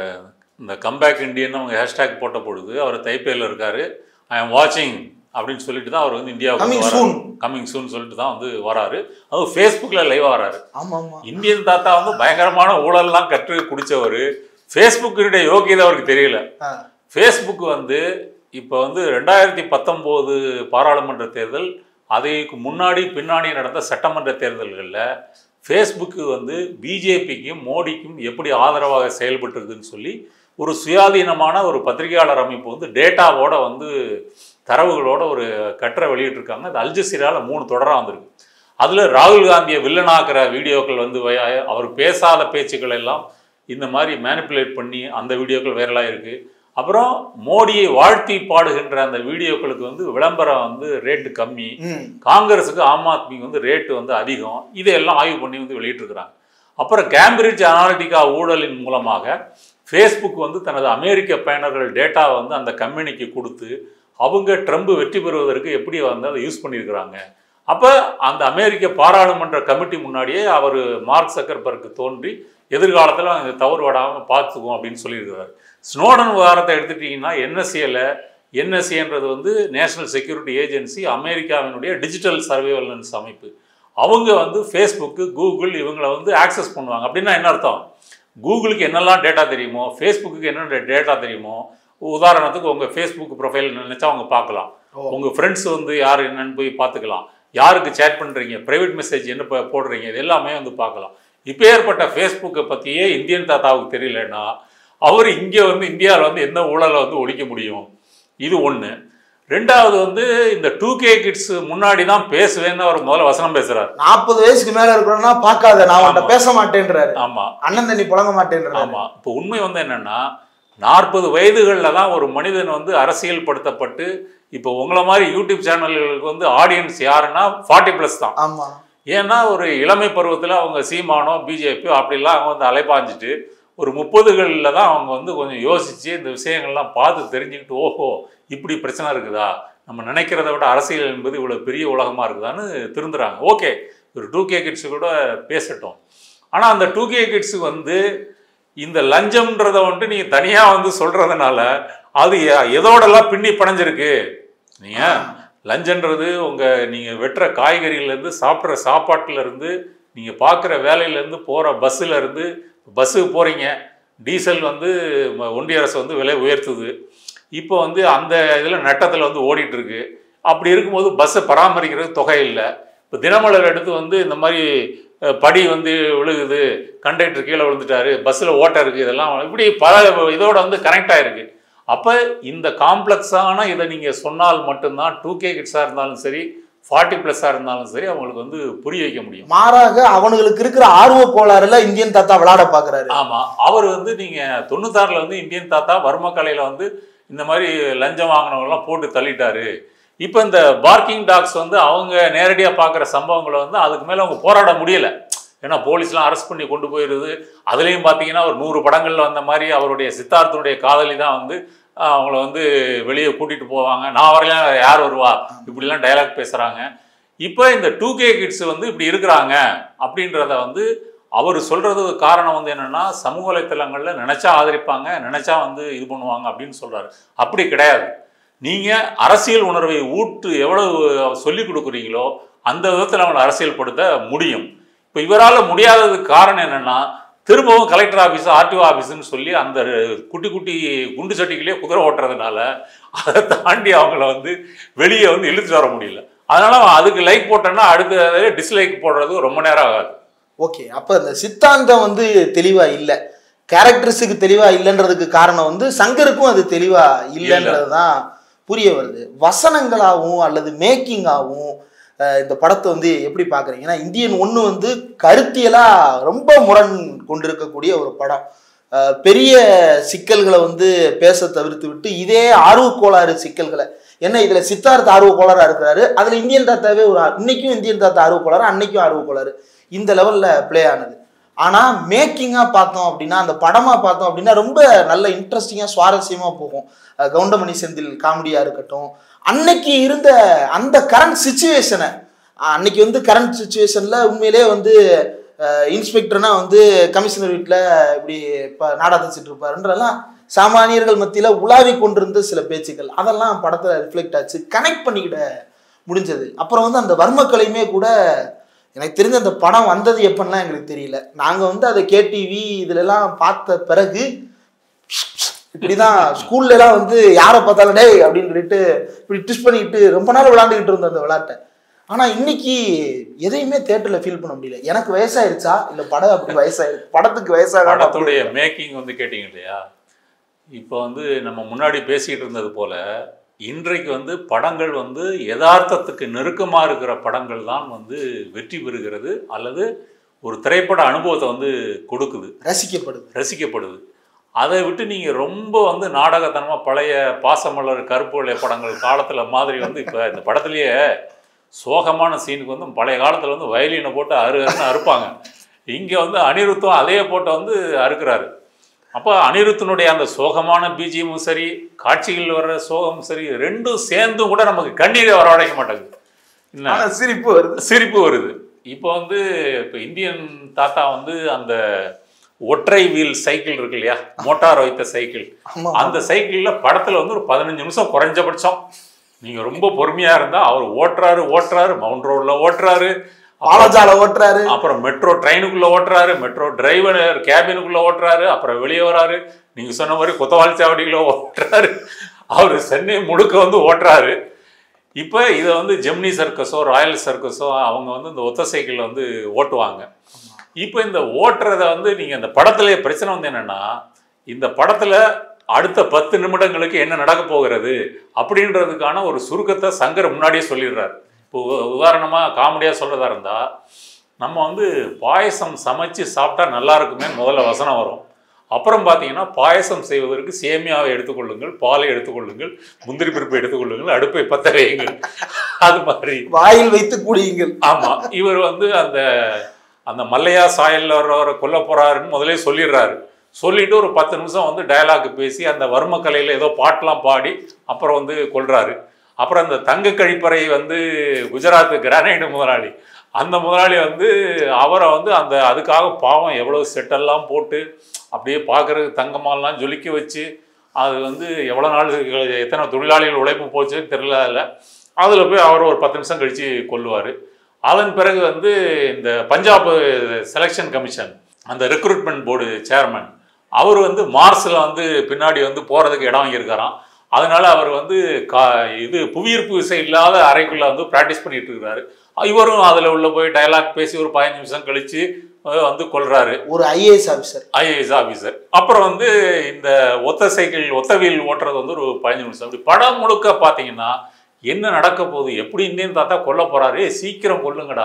இந்த கம்பேக் இந்தியன் அவங்க ஹேஷ்டேக் போட்ட பொழுது அவர் தைப்பேல இருக்காரு ஐ எம் வாட்சிங் அப்படின்னு சொல்லிட்டு தான் அவர் வந்து இந்தியாவுக்கு Coming வராரு soon. கம்மிங் சூன் சொல்லிட்டு தான் வந்து வராரு அதுவும் ஃபேஸ்புக்கில் லைவ் வராரு ஆமா ஆமா இந்தியன் தாத்தா வந்து பயங்கரமான ஊழல்லாம் கற்று குடிச்சவர் ஃபேஸ்புக்கினுடைய யோகியதை அவருக்கு தெரியல ஆ. ஃபேஸ்புக் வந்து இப்போ வந்து ரெண்டாயிரத்தி பத்தொம்போது பாராளுமன்ற தேர்தல் அதுக்கு முன்னாடி பின்னாடி நடந்த சட்டமன்ற தேர்தல்களில் ஃபேஸ்புக்கு வந்து பிஜேபிக்கும் மோடிக்கும் எப்படி ஆதரவாக செயல்பட்டுருக்குன்னு சொல்லி ஒரு சுயாதீனமான ஒரு பத்திரிகையாளர் அமைப்பு வந்து டேட்டாவோட வந்து தரவுகளோட ஒரு கட்டுரை வெளியிட்டிருக்காங்க அது அல்ஜசீரால மூணு தொடராக வந்திருக்கு அதில் ராகுல் காந்தியை வில்லனாக்குற வீடியோக்கள் வந்து வய- அவர் பேசாத பேச்சுக்கள் எல்லாம் இந்த மாதிரி மேனிப்புலேட் பண்ணி அந்த வீடியோக்கள் வைரலாக இருக்கு அப்புறம் மோடியை வாழ்த்தி பாடுகின்ற அந்த வீடியோக்களுக்கு வந்து விளம்பரம் வந்து ரேட்டு கம்மி ம் காங்கிரஸுக்கு ஆம் ஆத்மிக்கு வந்து ரேட்டு வந்து அதிகம் இதையெல்லாம் ஆய்வு பண்ணி வந்து வெளியிட்டிருக்கிறாங்க அப்புறம் கேம்பிரிட்ஜ் அனாலிட்டிகா ஊழலின் மூலமாக ஃபேஸ்புக் வந்து தனது அமெரிக்க பயனர்கள் டேட்டாவை வந்து அந்த கம்பெனிக்கு கொடுத்து அவங்க ட்ரம்ப் வெற்றி பெறுவதற்கு எப்படி வந்து அதை யூஸ் பண்ணியிருக்கிறாங்க அப்போ அந்த அமெரிக்க பாராளுமன்ற கமிட்டி முன்னாடியே அவர் மார்க் சக்கர்பர்க்கு தோன்றி எதிர்காலத்தில் இந்த தவறு விடாமல் பார்த்துக்குவோம் அப்படின்னு சொல்லியிருக்கிறார் ஸ்னோடன் விவகாரத்தை எடுத்துட்டிங்கன்னா என்எஸ்சியில் என்எஸ்சின்றது வந்து நேஷனல் செக்யூரிட்டி ஏஜென்சி அமெரிக்காவினுடைய டிஜிட்டல் சர்வேலன்ஸ் அமைப்பு அவங்க வந்து ஃபேஸ்புக்கு கூகுள் இவங்களை வந்து ஆக்சஸ் பண்ணுவாங்க அப்படின்னா என்ன அர்த்தம் கூகுளுக்கு என்னெல்லாம் டேட்டா தெரியுமோ ஃபேஸ்புக்கு என்னென்ன டேட்டா தெரியுமோ உதாரணத்துக்கு உங்கள் ஃபேஸ்புக் ப்ரொஃபைல் நினச்சா அவங்க பார்க்கலாம் ஓ. உங்கள் ஃப்ரெண்ட்ஸ் வந்து யார் என்னன்னு போய் பார்த்துக்கலாம் யாருக்கு சேட் பண்ணுறீங்க ப்ரைவேட் மெசேஜ் என்ன ப- போடுறீங்க இது எல்லாமே வந்து பார்க்கலாம் இப்போ ஏற்பட்ட ஃபேஸ்புக்கை பற்றியே இந்தியன் தாத்தாவுக்கு தெரியலன்னா அவர் இங்கே வந்து இந்தியாவில் வந்து என்ன ஊழலை வந்து ஒழிக்க முடியும் இது ஒன்று ரெண்டாவது வந்து இந்த டூ கே கிட்ஸ் முன்னாடி தான் பேசுவேன்னு அவர் முதல்ல வசனம் பேசுறாரு நாற்பது வயசுக்கு மேல இருக்கிறோம்னா பார்க்காத நான் உன்கிட்ட ஆமா. பேச மாட்டேன்றாரு ஆமாம் அண்ணன் தண்ணி புழங்க மாட்டேன்றாரு ஆமாம் இப்போ உண்மை வந்து என்னன்னா நாற்பது வயதுகளில் தான் ஒரு மனிதன் வந்து அரசியல் படுத்தப்பட்டு இப்போ உங்களை மாதிரி யூடியூப் சேனல்களுக்கு வந்து ஆடியன்ஸ் யாருன்னா ஃபார்ட்டி ப்ளஸ் தான் ஆமா ஏன்னா ஒரு இளமை பருவத்தில் அவங்க சீமானோ பிஜேபியோ அப்படிலாம் அவங்க வந்து அலைபாஞ்சிட்டு ஒரு முப்பதுகளில் தான் அவங்க வந்து கொஞ்சம் யோசித்து இந்த விஷயங்கள்லாம் பார்த்து தெரிஞ்சுக்கிட்டு ஓஹோ இப்படி பிரச்சனை இருக்குதா நம்ம நினைக்கிறத விட அரசியல் என்பது இவ்வளோ பெரிய உலகமாக இருக்குதான்னு திருந்துறாங்க ஓகே ஒரு டூ கே கிட்ஸு கூட பேசட்டும் ஆனால் அந்த டூ கே கிட்ஸுக்கு வந்து இந்த லஞ்சம்ன்றதை வந்துட்டு நீங்கள் தனியாக வந்து சொல்கிறதுனால அது எ- எதோடெல்லாம் பின்னி பணைஞ்சிருக்கு நீங்கள் லஞ்சன்றது உங்கள் நீங்கள் வெட்டுற காய்கறியிலேருந்து சாப்பிட்ற சாப்பாட்டிலேருந்து நீங்கள் பார்க்குற வேலையிலேருந்து போகிற பஸ்ஸில் இருந்து பஸ்ஸுக்கு போகிறீங்க டீசல் வந்து ம- ஒன்றிய அரசு வந்து விலை உயர்த்துது இப்போ வந்து அந்த இதில் நட்டத்தில் வந்து ஓடிட்டு இருக்கு அப்படி இருக்கும்போது பஸ்ஸை பராமரிக்கிறதுக்கு தொகை இல்லை இப்போ தினமலர் எடுத்து வந்து இந்த மாதிரி அஹ், படி வந்து விழுகுது கண்டக்டர் கீழே விழுந்துட்டாரு பஸ்ஸில் ஓட்டை இருக்குது இதெல்லாம் இப்படி பல இதோட வந்து கனெக்ட் ஆகிருக்கு அப்போ இந்த காம்ப்ளெக்ஸான இதை நீங்கள் சொன்னால் மட்டும்தான் டூ கே கிட்ஸாக இருந்தாலும் சரி ஃபார்ட்டி ப்ளஸ்ஸாக இருந்தாலும் சரி அவங்களுக்கு வந்து புரிய வைக்க முடியும் மாறாக அவனுங்களுக்கு இருக்கிற ஆர்வ கோளாறுல இந்தியன் தாத்தா விளையாட பாக்குறாரு ஆமாம் அவர் வந்து நீங்கள் தொண்ணூத்தாறில் வந்து இந்தியன் தாத்தா வர்ம கலையில் வந்து இந்த மாதிரி லஞ்சம் வாங்கினவங்கலாம் போட்டு தள்ளிட்டாரு இப்போ இந்த பார்க்கிங் டாக்ஸ் வந்து அவங்க நேரடியாக பார்க்குற சம்பவங்களை வந்து அதுக்கு மேலே அவங்க போராட முடியலை ஏன்னா போலீஸ்லாம் அரெஸ்ட் பண்ணி கொண்டு போயிடுது அதுலேயும் பார்த்தீங்கன்னா ஒரு நூறு படங்களில் வந்த மாதிரி அவருடைய சித்தார்த்தனுடைய காதலி தான் வந்து ஆஹ், அவங்கள வந்து வெளியே கூட்டிகிட்டு போவாங்க நான் வரலாம் யார் வருவா இப்படிலாம் டயலாக் பேசுகிறாங்க இப்போ இந்த டூ கே கிட்ஸ் வந்து இப்படி இருக்கிறாங்க அப்படின்றத வந்து அவர் சொல்றது காரணம் வந்து என்னன்னா சமூக வலைத்தளங்களில் நினைச்சா ஆதரிப்பாங்க நினைச்சா வந்து இது பண்ணுவாங்க அப்படின்னு சொல்றாரு அப்படி கிடையாது நீங்க அரசியல் உணர்வை ஊட்டு எவ்வளவு சொல்லி கொடுக்குறீங்களோ அந்த விதத்தில் அவங்களை அரசியல்படுத்த முடியும் இப்போ இவரால் முடியாததுக்கு காரணம் என்னன்னா திரும்பவும் கலெக்டர் ஆஃபீஸ் ஆர்டிஓ ஆஃபீஸ்னு சொல்லி அந்த குட்டி குட்டி குண்டு சட்டிகளே குதிரை ஓட்டுறதுனால அதை தாண்டி அவங்கள வந்து வெளியே வந்து இழுத்துட்டு வர முடியல அதனால அவன் அதுக்கு லைக் போட்டோன்னா அடுத்த டிஸ்லைக் போடுறது ரொம்ப நேரம் ஆகாது ஓகே அப்ப இந்த சித்தாந்தம் வந்து தெளிவா இல்ல கேரக்டர்ஸுக்கு தெளிவா இல்லைன்றதுக்கு காரணம் வந்து சங்கருக்கும் அது தெளிவா இல்லைன்றதுதான் புரிய வருது வசனங்களாகவும் அல்லது மேக்கிங்காகவும் இந்த படத்தை வந்து எப்படி பார்க்குறீங்கன்னா இந்தியன் ஒன்று வந்து கருத்தியலா ரொம்ப முரண் கொண்டிருக்கக்கூடிய ஒரு படம் அஹ், பெரிய சிக்கல்களை வந்து பேச தவிர்த்து விட்டு இதே ஆர்வக்கோளாறு சிக்கல்களை என்ன இதுல சித்தார்த் ஆர்வக்கோளாறா இருக்கிறாரு அதுல இந்தியன் தாத்தாவே ஒரு ஆ- இன்னைக்கும் இந்தியன் தாத்தா ஆர்வக்கோளாறு அன்னைக்கும் ஆர்வக்கோளாறு இந்த லெவல்ல ப்ளே ஆனது ஆனா மேக்கிங்கா பார்த்தோம் அப்படின்னா அந்த படமா பார்த்தோம் அப்படின்னா ரொம்ப நல்ல இன்ட்ரெஸ்டிங்கா சுவாரஸ்யமா போகும் அஹ், கவுண்டமணி செந்தில் காமெடியா இருக்கட்டும் அன்னைக்கு இருந்த அந்த கரண்ட் சுச்சுவேஷனை அன்னைக்கு வந்து கரண்ட் சுச்சுவேஷன்ல உண்மையிலே வந்து இன்ஸ்பெக்டர்னா வந்து கமிஷனர் வீட்டில் இப்படி இப்போ நாடாத்திச்சிட்டு இருப்பாருன்றதெல்லாம் சாமானியர்கள் மத்தியில் உலாவி கொண்டிருந்த சில பேச்சுக்கள் அதெல்லாம் படத்தில் ரிஃப்ளெக்ட் ஆச்சு கனெக்ட் பண்ணிக்கிட முடிஞ்சது அப்புறம் வந்து அந்த வர்மக்கலையுமே கூட எனக்கு தெரிஞ்ச அந்த படம் வந்தது எப்படின்லாம் எங்களுக்கு தெரியல நாங்கள் வந்து அதை கேடிவி இதுலலாம் பார்த்த பிறகு இப்படிதான் ஸ்கூல்ல எல்லாம் வந்து யாரை பார்த்தாலும் டேய் அப்படின்னு சொல்லிட்டு இப்படி டிஷ் பண்ணிக்கிட்டு ரொம்ப நாள் விளையாண்டுக்கிட்டு இருந்தோம் அந்த விளையாட்டை ஆனா இன்னைக்கு எதையுமே தேட்டர்ல ஃபீல் பண்ண முடியல எனக்கு வயசாயிருச்சா இல்ல படம் அப்படி வயசாயிருக்கு படத்துக்கு வயசாக படத்துடைய மேக்கிங் வந்து கேட்டிங்க இல்லையா இப்போ வந்து நம்ம முன்னாடி பேசிக்கிட்டு இருந்தது போல இன்றைக்கு வந்து படங்கள் வந்து யதார்த்தத்துக்கு நெருக்கமாக இருக்கிற படங்கள் தான் வந்து வெற்றி பெறுகிறது அல்லது ஒரு திரைப்பட அனுபவத்தை வந்து கொடுக்குது ரசிக்கப்படுது ரசிக்கப்படுது அதை விட்டு நீங்கள் ரொம்ப வந்து நாடகத்தனமாக பழைய பாசமலர் கருப்பு வெள்ளை படங்கள் காலத்தில் மாதிரி வந்து இப்போ இந்த படத்துலேயே சோகமான சீனுக்கு வந்து பழைய காலத்தில் வந்து வயலினை போட்டு அரு அருன்னு அறுப்பாங்க இங்கே வந்து அனிருத்தம் அதே போட்டு வந்து அறுக்கிறாரு அப்போ அனிருத்தனுடைய அந்த சோகமான பிஜிஎமும் சரி காட்சிகள் வர்ற சோகமும் சரி ரெண்டும் சேர்ந்தும் கூட நமக்கு கண்ணீரை வரவழைக்க மாட்டேங்குது என்ன ஆனா சிரிப்பு வருது சிரிப்பு வருது இப்போ வந்து இப்போ இந்தியன் தாத்தா வந்து அந்த ஒற்றை வீல் சைக்கிள் இருக்கு இல்லையா மோட்டார் வைத்த சைக்கிள் ஆமா அந்த சைக்கிளில் படத்தில் வந்து ஒரு பதினஞ்சு நிமிஷம் குறைஞ்சபட்சம் நீங்கள் ரொம்ப பொறுமையாக இருந்தால் அவர் ஓட்டுறாரு ஓட்டுறாரு மவுண்ட் ரோடில் ஓட்டுறாரு பாலஜால ஓட்டுறாரு அப்புறம் மெட்ரோ ட்ரெயினுக்குள்ளே ஓட்டுறாரு மெட்ரோ டிரைவர் கேபினுக்குள்ளே ஓட்டுறாரு அப்புறம் வெளியே வராரு நீங்கள் சொன்ன மாதிரி கொத்தவாளி சாவடிக்குள்ள ஓட்டுறாரு அவர் சென்னை முழுக்க வந்து ஓட்டுறாரு இப்போ இதை வந்து ஜெமினி சர்க்கஸோ ராயல் சர்க்கஸோ அவங்க வந்து இந்த ஒத்த சைக்கிளில் வந்து ஓட்டுவாங்க இப்போ இந்த ஓட்டுறத வந்து நீங்கள் இந்த படத்துல பிரச்சனை வந்து என்னன்னா இந்த படத்தில் அடுத்த பத்து நிமிடங்களுக்கு என்ன நடக்க போகிறது அப்படின்றதுக்கான ஒரு சுருக்கத்தை சங்கர் முன்னாடியே சொல்லிடுறாரு இப்போ உதாரணமாக காமெடியாக சொல்கிறதா இருந்தால் நம்ம வந்து பாயசம் சமைச்சு சாப்பிட்டா நல்லா இருக்குமே முதல்ல வசனம் வரும் அப்புறம் பார்த்தீங்கன்னா பாயசம் செய்வதற்கு சேமியாவை எடுத்துக்கொள்ளுங்கள் பாலை எடுத்துக்கொள்ளுங்கள் முந்திரி பருப்பை எடுத்துக்கொள்ளுங்கள் அடுப்பை பற்ற வையுங்கள் அது மாதிரி வாயில் வைத்து குடியுங்கள் ஆமா இவர் வந்து அந்த அந்த மல்லையா சாயல்ல வர்றவரை கொல்ல போறாருன்னு முதலே சொல்லிடுறாரு சொல்லிட்டு ஒரு பத்து நிமிஷம் வந்து டயலாக் பேசி அந்த வர்ம கலையில ஏதோ பாட்டெலாம் பாடி அப்புறம் வந்து கொல்றாரு அப்புறம் அந்த தங்க கழிப்பறை வந்து குஜராத் கிரானைடு முதலாளி அந்த முதலாளி வந்து அவரை வந்து அந்த அதுக்காக பாவம் எவ்வளவு செட்டெல்லாம் போட்டு அப்படியே பார்க்கறதுக்கு தங்கமாலாம் ஜொலிக்க வச்சு அது வந்து எவ்வளோ நாள் எத்தனை தொழிலாளிகள் உழைப்பு போச்சுன்னு தெரியல அதில் அதில் போய் அவர் ஒரு பத்து நிமிஷம் கழித்து கொல்லுவார் அதன் பிறகு வந்து இந்த பஞ்சாப் செலெக்ஷன் கமிஷன் அந்த ரெக்ரூட்மெண்ட் போர்டு சேர்மன் அவர் வந்து மார்ஸில் வந்து பின்னாடி வந்து போகிறதுக்கு இடம் வாங்கியிருக்காராம் அதனால அவர் வந்து கா இது புவியீர்ப்பு விசை இல்லாத அறைக்குள்ளே வந்து ப்ராக்டிஸ் பண்ணிட்டு இருக்கிறாரு இவரும் அதில் உள்ள போய் டயலாக் பேசி ஒரு பதினஞ்சு நிமிஷம் கழித்து வந்து கொல்றாரு ஒரு ஐஏஎஸ் ஆஃபீஸர் ஐஏஎஸ் ஆஃபீஸர் அப்புறம் வந்து இந்த ஒத்த சைக்கிள் ஒத்த வீல் ஓட்டுறது வந்து ஒரு பதினஞ்சு நிமிஷம் அப்படி படம் முழுக்க பார்த்தீங்கன்னா என்ன நடக்க போகுது எப்படி இந்தியன் தாத்தா கொல்ல போறாரு "ஏய், சீக்கிரம் கொல்லுங்கடா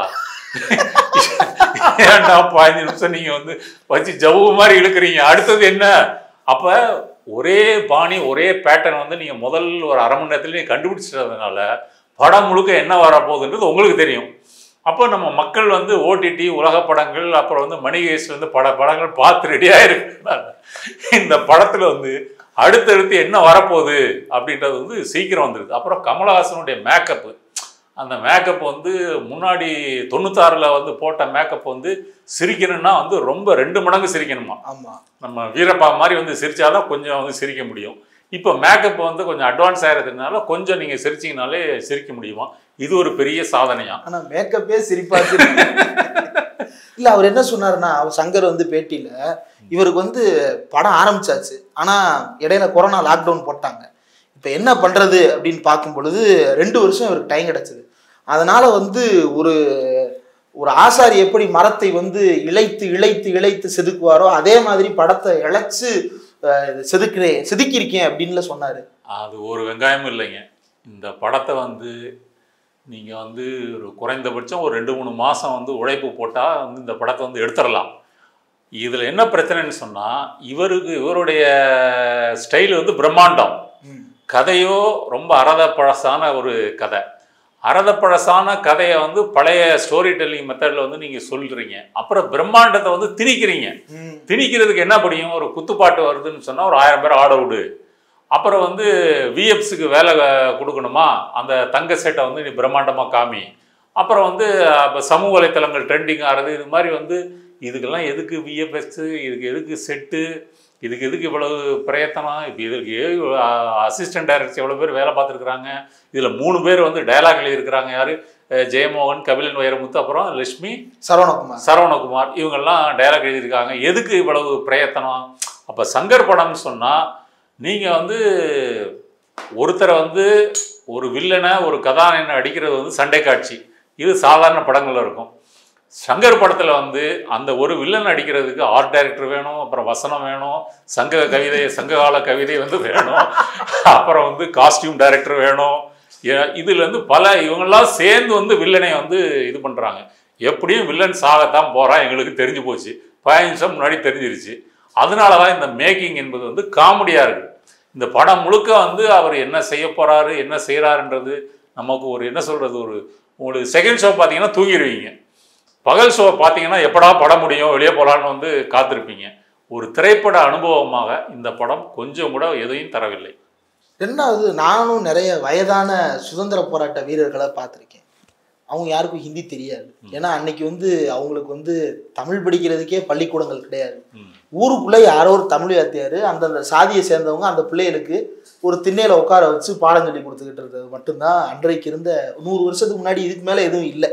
ஏன்டா பதினஞ்சு நிமிஷம் நீங்க வந்து வச்சு ஜவ்வு மாதிரி இழுக்கிறீங்க அடுத்தது என்ன அப்ப ஒரே பாணி ஒரே பேட்டர்ன் வந்து நீங்க முதல் ஒரு அரை மணி நேரத்துல நீங்க கண்டுபிடிச்சிட்டதுனால படம் முழுக்க என்ன வரப்போகுதுன்றது உங்களுக்கு தெரியும் அப்போ நம்ம மக்கள் வந்து ஓடிடி உலக படங்கள் அப்புறம் வந்து மணிகேஷ் வந்து பட படங்கள் பார்த்து ரெடியாக இருக்கிறாங்க இந்த படத்தில் வந்து அடுத்தடுத்து என்ன வரப்போகுது அப்படின்றது வந்து சீக்கிரம் வந்துடுது அப்புறம் கமலஹாசனுடைய மேக்கப்பு அந்த மேக்கப் வந்து முன்னாடி தொண்ணூத்தாறில் வந்து போட்ட மேக்கப் வந்து சிரிக்கணும்னா வந்து ரொம்ப ரெண்டு மடங்கு சிரிக்கணுமா ஆமா நம்ம வீரப்பா மாதிரி வந்து சிரிச்சாதான் கொஞ்சம் வந்து சிரிக்க முடியும் இப்போ மேக்கப் வந்து கொஞ்சம் அட்வான்ஸ் ஆகிறதுனால கொஞ்சம் நீங்கள் சிரிச்சிங்கனாலே சிரிக்க முடியுமா இது ஒரு பெரிய சாதனையா ஆனா மேக்கப்பே சிரிப்பா சிரிப்பு. இல்ல அவர் என்ன சொன்னாருன்னா அவர் சங்கர் வந்து பேட்டியில இவருக்கு வந்து படம் ஆரம்பிச்சாச்சு ஆனா இடையில கொரோனா லாக்டவுன் போட்டாங்க இப்ப என்ன பண்றது அப்படின்னு பார்க்கும் பொழுது ரெண்டு வருஷம் இவருக்கு டைம் கிடைச்சது அதனால வந்து ஒரு ஒரு ஆசாரி எப்படி மரத்தை வந்து இழைத்து இழைத்து இழைத்து செதுக்குவாரோ அதே மாதிரி படத்தை இழைச்சு அஹ், செதுக்கிறேன் செதுக்கியிருக்கேன் அப்படின்ல சொன்னாரு அது ஒரு வெங்காயமும் இல்லைங்க இந்த படத்தை வந்து நீங்கள் வந்து ஒரு குறைந்தபட்சம் ஒரு ரெண்டு மூணு மாதம் வந்து உழைப்பு போட்டால் வந்து இந்த படத்தை வந்து எடுத்துடலாம் இதில் என்ன பிரச்சனைன்னு சொன்னால் இவருக்கு இவருடைய ஸ்டைல் வந்து பிரம்மாண்டம் கதையோ ரொம்ப அரதப்பழசான ஒரு கதை அரதப்பழசான கதையை வந்து பழைய ஸ்டோரி டெல்லிங் மெத்தடில் வந்து நீங்கள் சொல்கிறீங்க அப்புறம் பிரம்மாண்டத்தை வந்து திணிக்கிறீங்க ம். திணிக்கிறதுக்கு என்ன படியும் ஒரு குத்துப்பாட்டு வருதுன்னு சொன்னால் ஒரு ஆயிரம் பேர் ஆட விடு அப்புறம் வந்து விஎஃப்ஸுக்கு வேலை அஹ், கொடுக்கணுமா அந்த தங்க செட்டை வந்து நீ பிரம்மாண்டமாக காமி அப்புறம் வந்து அப்போ சமூக வலைத்தளங்கள் ட்ரெண்டிங் ஆகிறது இது மாதிரி வந்து இதுக்கெல்லாம் எதுக்கு விஎஃப்எக்ஸு இதுக்கு எதுக்கு செட்டு இதுக்கு எதுக்கு இவ்வளவு பிரயத்தனம் இப்போ இதுக்கு அசிஸ்டன்ட் டைரக்டர்ஸ் எவ்வளோ பேர் வேலை பார்த்துருக்குறாங்க இதில் மூணு பேர் வந்து டயலாக் எழுதியிருக்கிறாங்க யார் ஜெயமோகன் கபிலன் வைரமுத்து அப்புறம் லட்சுமி சரவணகுமார் சரவணகுமார் இவங்கெல்லாம் டைலாக் எழுதியிருக்காங்க எதுக்கு இவ்வளவு பிரயத்தனம் அப்போ சங்கர் படம்னு சொன்னால் நீங்கள் வந்து ஒருத்தரை வந்து ஒரு வில்லனை ஒரு கதாநாயகனை அடிக்கிறது வந்து சண்டை காட்சி இது சாதாரண படங்கள்ல இருக்கும் சங்கர் படத்தில் வந்து அந்த ஒரு வில்லன் அடிக்கிறதுக்கு ஆர்ட் டைரக்டர் வேணும் அப்புறம் வசனம் வேணும் சங்க கவிதை சங்ககால கவிதை வந்து வேணும் அப்புறம் வந்து காஸ்டியூம் டைரக்டர் வேணும் ஏ- இதுல இருந்து பல இவங்கெல்லாம் சேர்ந்து வந்து வில்லனை வந்து இது பண்றாங்க எப்படியும் வில்லன் சாகத்தான் போறான் எங்களுக்கு தெரிஞ்சு போச்சு பதினஞ்சு நிமிஷம் முன்னாடி தெரிஞ்சிருச்சு அதனால தான் இந்த மேக்கிங் என்பது வந்து காமெடியா இருக்கு இந்த படம் முழுக்க வந்து அவர் என்ன செய்ய போறாரு என்ன செய்கிறாருன்றது நமக்கு ஒரு என்ன சொல்றது ஒரு உங்களுக்கு செகண்ட் ஷோ பார்த்தீங்கன்னா தூங்கிடுவீங்க பகல் ஷோ பார்த்தீங்கன்னா எப்படா படம் முடியும் வெளியே போகலான்னு வந்து காத்திருப்பீங்க ஒரு திரைப்பட அனுபவமாக இந்த படம் கொஞ்சம் கூட எதையும் தரவில்லை ரெண்டாவது நானும் நிறைய வயதான சுதந்திர போராட்ட வீரர்களை பார்த்துருக்கேன் அவங்க யாருக்கும் ஹிந்தி தெரியாது ஏன்னா அன்னைக்கு வந்து அவங்களுக்கு வந்து தமிழ் படிக்கிறதுக்கே பள்ளிக்கூடங்கள் கிடையாது ம். ஊருக்குள்ளே யாரோ ஒரு தமிழ் வாத்தியார் அந்தந்த சாதியை சேர்ந்தவங்க அந்த பிள்ளைகளுக்கு ஒரு திண்ணையில உட்கார வச்சு பாடம் சொல்லி கொடுத்துக்கிட்டு இருந்தது மட்டும்தான் அன்றைக்கு இருந்த நூறு வருஷத்துக்கு முன்னாடி இதுக்கு மேலே எதுவும் இல்லை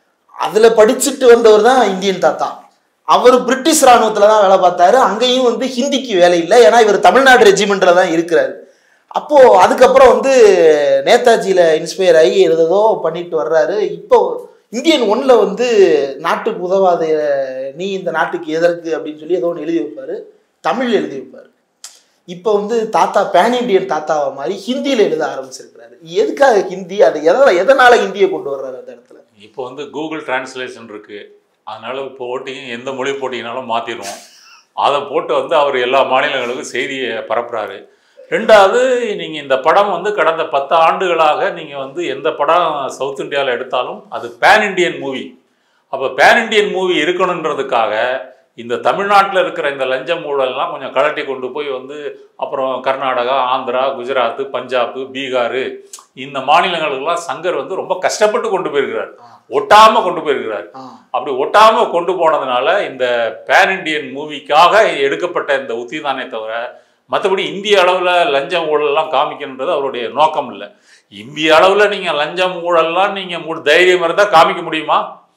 அதில் படிச்சுட்டு வந்தவர் தான் இந்தியன் தாத்தா அவர் பிரிட்டிஷ் ராணுவத்தில் தான் வேலை பார்த்தாரு அங்கேயும் வந்து ஹிந்திக்கு வேலை இல்லை ஏன்னா இவர் தமிழ்நாடு ரெஜிமெண்ட்டில் தான் இருக்கிறாரு அப்போ அதுக்கப்புறம் வந்து நேதாஜியில இன்ஸ்பயர் ஆகி ஏதோ பண்ணிட்டு வர்றாரு இப்போ இந்தியன் ஒன்ல வந்து நாட்டுக்கு உதவாத நீ இந்த நாட்டுக்கு எதற்கு அப்படின்னு சொல்லி ஏதோ ஒன்று எழுதி வைப்பாரு தமிழ்ல எழுதி வைப்பாரு இப்போ வந்து தாத்தா பேன் இண்டியன் தாத்தாவை மாதிரி ஹிந்தியில எழுத ஆரம்பிச்சிருக்கிறாரு எதுக்காக ஹிந்தி அது எதனால எதனால ஹிந்தியை கொண்டு வர்றாரு அந்த இடத்துல இப்போ வந்து கூகுள் டிரான்ஸ்லேஷன் இருக்கு அதனால இப்போ ஓட்டிங்க எந்த மொழி போட்டிங்கனாலும் மாற்றிடுவோம் அதை போட்டு வந்து அவர் எல்லா மாநிலங்களுக்கும் செய்தியை பரப்புறாரு ரெண்டாவது நீங்கள் இந்த படம் வந்து கடந்த பத்து ஆண்டுகளாக நீங்கள் வந்து எந்த படம் சவுத் இந்தியாவில் எடுத்தாலும் அது பேன் இண்டியன் மூவி அப்போ பேன் இண்டியன் மூவி இருக்கணுன்றதுக்காக இந்த தமிழ்நாட்டில் இருக்கிற இந்த லஞ்சம் ஊழல்லாம் கொஞ்சம் கலட்டி கொண்டு போய் வந்து அப்புறம் கர்நாடகா ஆந்திரா குஜராத் பஞ்சாப் பீகார் இந்த மாநிலங்களுக்கெல்லாம் சங்கர் வந்து ரொம்ப கஷ்டப்பட்டு கொண்டு போயிருக்கிறார் ஒட்டாம கொண்டு போயிருக்கிறார் ஆ அப்படி ஒட்டாம கொண்டு போனதுனால இந்த பேன் இண்டியன் மூவிக்காக எடுக்கப்பட்ட இந்த உத்தி தானே தவிர மற்றபடி இந்திய அளவில் லஞ்சம் ஊழல்லாம் காமிக்கணுன்றது அவருடைய நோக்கம் இல்லை இந்திய அளவில் நீங்கள் லஞ்சம் ஊழல்லாம் நீங்கள் மூ தைரியம் இருந்தால் காமிக்க முடியுமா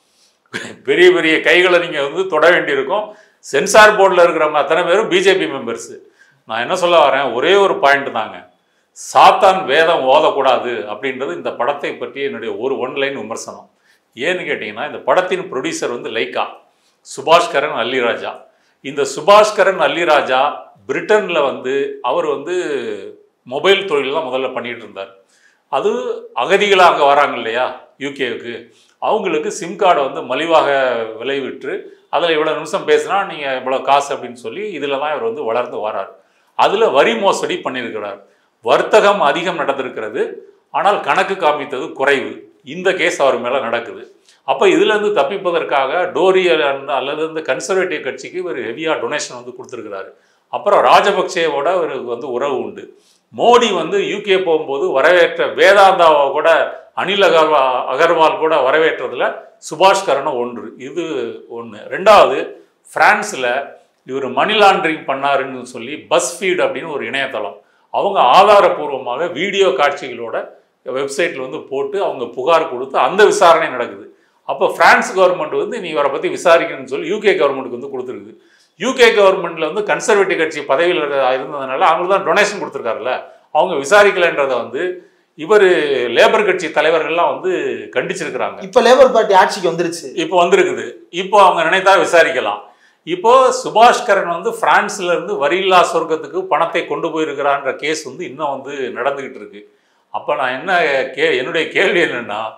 பெரிய பெரிய கைகளை நீங்கள் வந்து தொட வேண்டியிருக்கும் சென்சார் போர்டில் இருக்கிறவங்க அத்தனை பேரும் பிஜேபி மெம்பர்ஸு நான் என்ன சொல்ல வரேன் ஒரே ஒரு பாயிண்ட் தாங்க சாத்தான் வேதம் ஓதக்கூடாது அப்படின்றது இந்த படத்தை பற்றி என்னுடைய ஒரு ஒன்லைன் விமர்சனம் ஏன்னு கேட்டிங்கன்னா இந்த படத்தின் ப்ரொடியூசர் வந்து லைக்கா சுபாஷ்கரன் அல்லிராஜா இந்த சுபாஷ்கரன் அல்லிராஜா பிரிட்டனில் வந்து அவர் வந்து மொபைல் தொழில் தான் முதல்ல பண்ணிட்டு இருந்தார் அது அகதிகளாக அங்கே வராங்க இல்லையா யூகேவுக்கு அவங்களுக்கு சிம் கார்டை வந்து மலிவாக விளைவிட்டு அதில் இவ்வளோ நிமிஷம் பேசினா நீங்கள் இவ்வளோ காசு அப்படின்னு சொல்லி இதில் தான் இவர் வந்து வளர்ந்து வரார் அதில் வரி மோசடி பண்ணியிருக்கிறார் வர்த்தகம் அதிகம் நடந்திருக்கிறது ஆனால் கணக்கு காமித்தது குறைவு இந்த கேஸ் அவர் மேலே நடக்குது அப்போ இதுலேருந்து தப்பிப்பதற்காக டோரி அல்ல- அல்லது இந்த கன்சர்வேட்டிவ் கட்சிக்கு ஒரு ஹெவியாக டொனேஷன் வந்து கொடுத்துருக்கிறாரு அப்புறம் ராஜபக்சேவோட ஒரு வந்து உறவு உண்டு மோடி வந்து யூகே போகும்போது வரவேற்ற வேதாந்தாவை கூட அனில் அகர்வா அகர்வால் கூட வரவேற்றதுல சுபாஷ் கரனும் ஒன்று இது ஒன்று ரெண்டாவது பிரான்ஸில் இவர் மணி லாண்டரிங் பண்ணாருன்னு சொல்லி பஸ் ஃபீட் அப்படின்னு ஒரு இணையதளம் அவங்க ஆதாரபூர்வமாக வீடியோ காட்சிகளோட வெப்சைட்டில் வந்து போட்டு அவங்க புகார் கொடுத்து அந்த விசாரணை நடக்குது அப்போ பிரான்ஸ் கவர்மெண்ட் வந்து நீ இவரை பற்றி விசாரிக்கணும்னு சொல்லி யூகே கவர்மெண்ட்டுக்கு வந்து கொடுத்துருக்குது யூகே கவர்மெண்ட்ல வந்து கன்சர்வேட்டிவ் கட்சி பதவியில் இருந்ததுனால அவங்களுக்கு தான் டொனேஷன் கொடுத்துருக்காருல்ல அவங்க விசாரிக்கலைன்றதை வந்து இவர் லேபர் கட்சி தலைவர்கள்லாம் வந்து கண்டிச்சிருக்கிறாங்க இப்ப லேபர் பார்ட்டி ஆட்சிக்கு வந்துருச்சு இப்போ வந்திருக்குது இப்போ அவங்க நினைத்தா விசாரிக்கலாம் இப்போ சுபாஷ்கரன் வந்து பிரான்ஸ்ல இருந்து வரியில்லா சொர்க்கத்துக்கு பணத்தை கொண்டு போயிருக்கிறான்ற கேஸ் வந்து இன்னும் வந்து நடந்துகிட்டு இருக்கு அப்போ நான் என்ன கே என்னுடைய கேள்வி என்னன்னா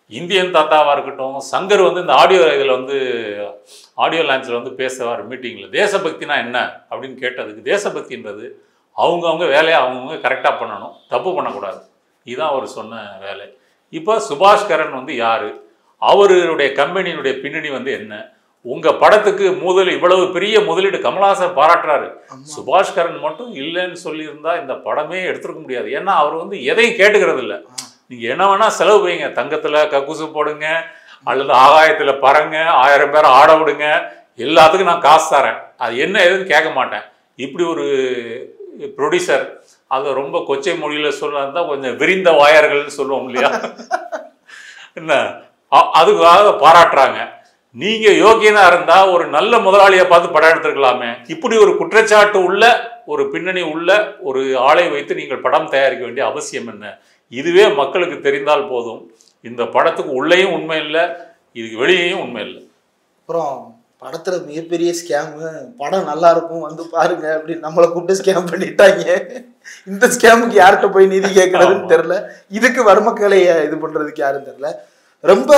இந்தியன் தாத்தாவாக இருக்கட்டும் சங்கர் வந்து இந்த ஆடியோ இதில் வந்து ஆடியோ லான்ச்சில் வந்து பேசுவார் மீட்டிங்கில் தேசபக்தினா என்ன அப்படின்னு கேட்டதுக்கு தேசபக்தின்றது அவங்கவுங்க வேலையை அவங்கவுங்க கரெக்டாக பண்ணணும் தப்பு பண்ணக்கூடாது இதுதான் அவர் சொன்ன வேலை இப்போ சுபாஷ் கரன் வந்து யார் அவருடைய கம்பெனியினுடைய பின்னணி வந்து என்ன உங்கள் படத்துக்கு முதல் இவ்வளவு பெரிய முதலீடு கமலஹாசன் பாராட்டுறாரு சுபாஷ் கரன் மட்டும் இல்லைன்னு சொல்லியிருந்தா இந்த படமே எடுத்துருக்க முடியாது ஏன்னா அவர் வந்து எதையும் கேட்டுக்கிறது இல்லை நீங்கள் என்ன வேணால் செலவு வைங்க தங்கத்தில் கக்கூசு போடுங்க அல்லது ஆகாயத்தில் பறங்க ஆயிரம் பேரை ஆட விடுங்க எல்லாத்துக்கும் நான் காசு தரேன் அது என்ன ஏதுன்னு கேட்க மாட்டேன் இப்படி ஒரு ப்ரொடியூசர் அது ரொம்ப கொச்சை மொழியில் சொல்ல கொஞ்சம் விரிந்த வாயர்கள்னு சொல்லுவோம் இல்லையா என்ன அ- அதுக்காக பாராட்டுறாங்க நீங்க யோகியனா இருந்தா ஒரு நல்ல முதலாளியை பார்த்து படம் எடுத்திருக்கலாமே இப்படி ஒரு குற்றச்சாட்டு உள்ள ஒரு பின்னணி உள்ள ஒரு ஆளை வைத்து நீங்கள் படம் தயாரிக்க வேண்டிய அவசியம் என்ன இதுவே மக்களுக்கு தெரிந்தால் போதும் இந்த படத்துக்கு உள்ளேயும் உண்மை இல்லை இதுக்கு வெளியேயும் உண்மை இல்லை அப்புறம் படத்துல மிகப்பெரிய ஸ்கேமு படம் நல்லா இருக்கும் வந்து பாருங்க அப்படின்னு நம்மளை கூப்பிட்டு ஸ்கேம் பண்ணிட்டாங்க இந்த ஸ்கேமுக்கு யார்கிட்ட போய் நிதி கேட்கறதுன்னு ஆமா. தெரியல இதுக்கு வர்மக்கலையை இது பண்றதுக்கு யாரும் தெரியல ரொம்ப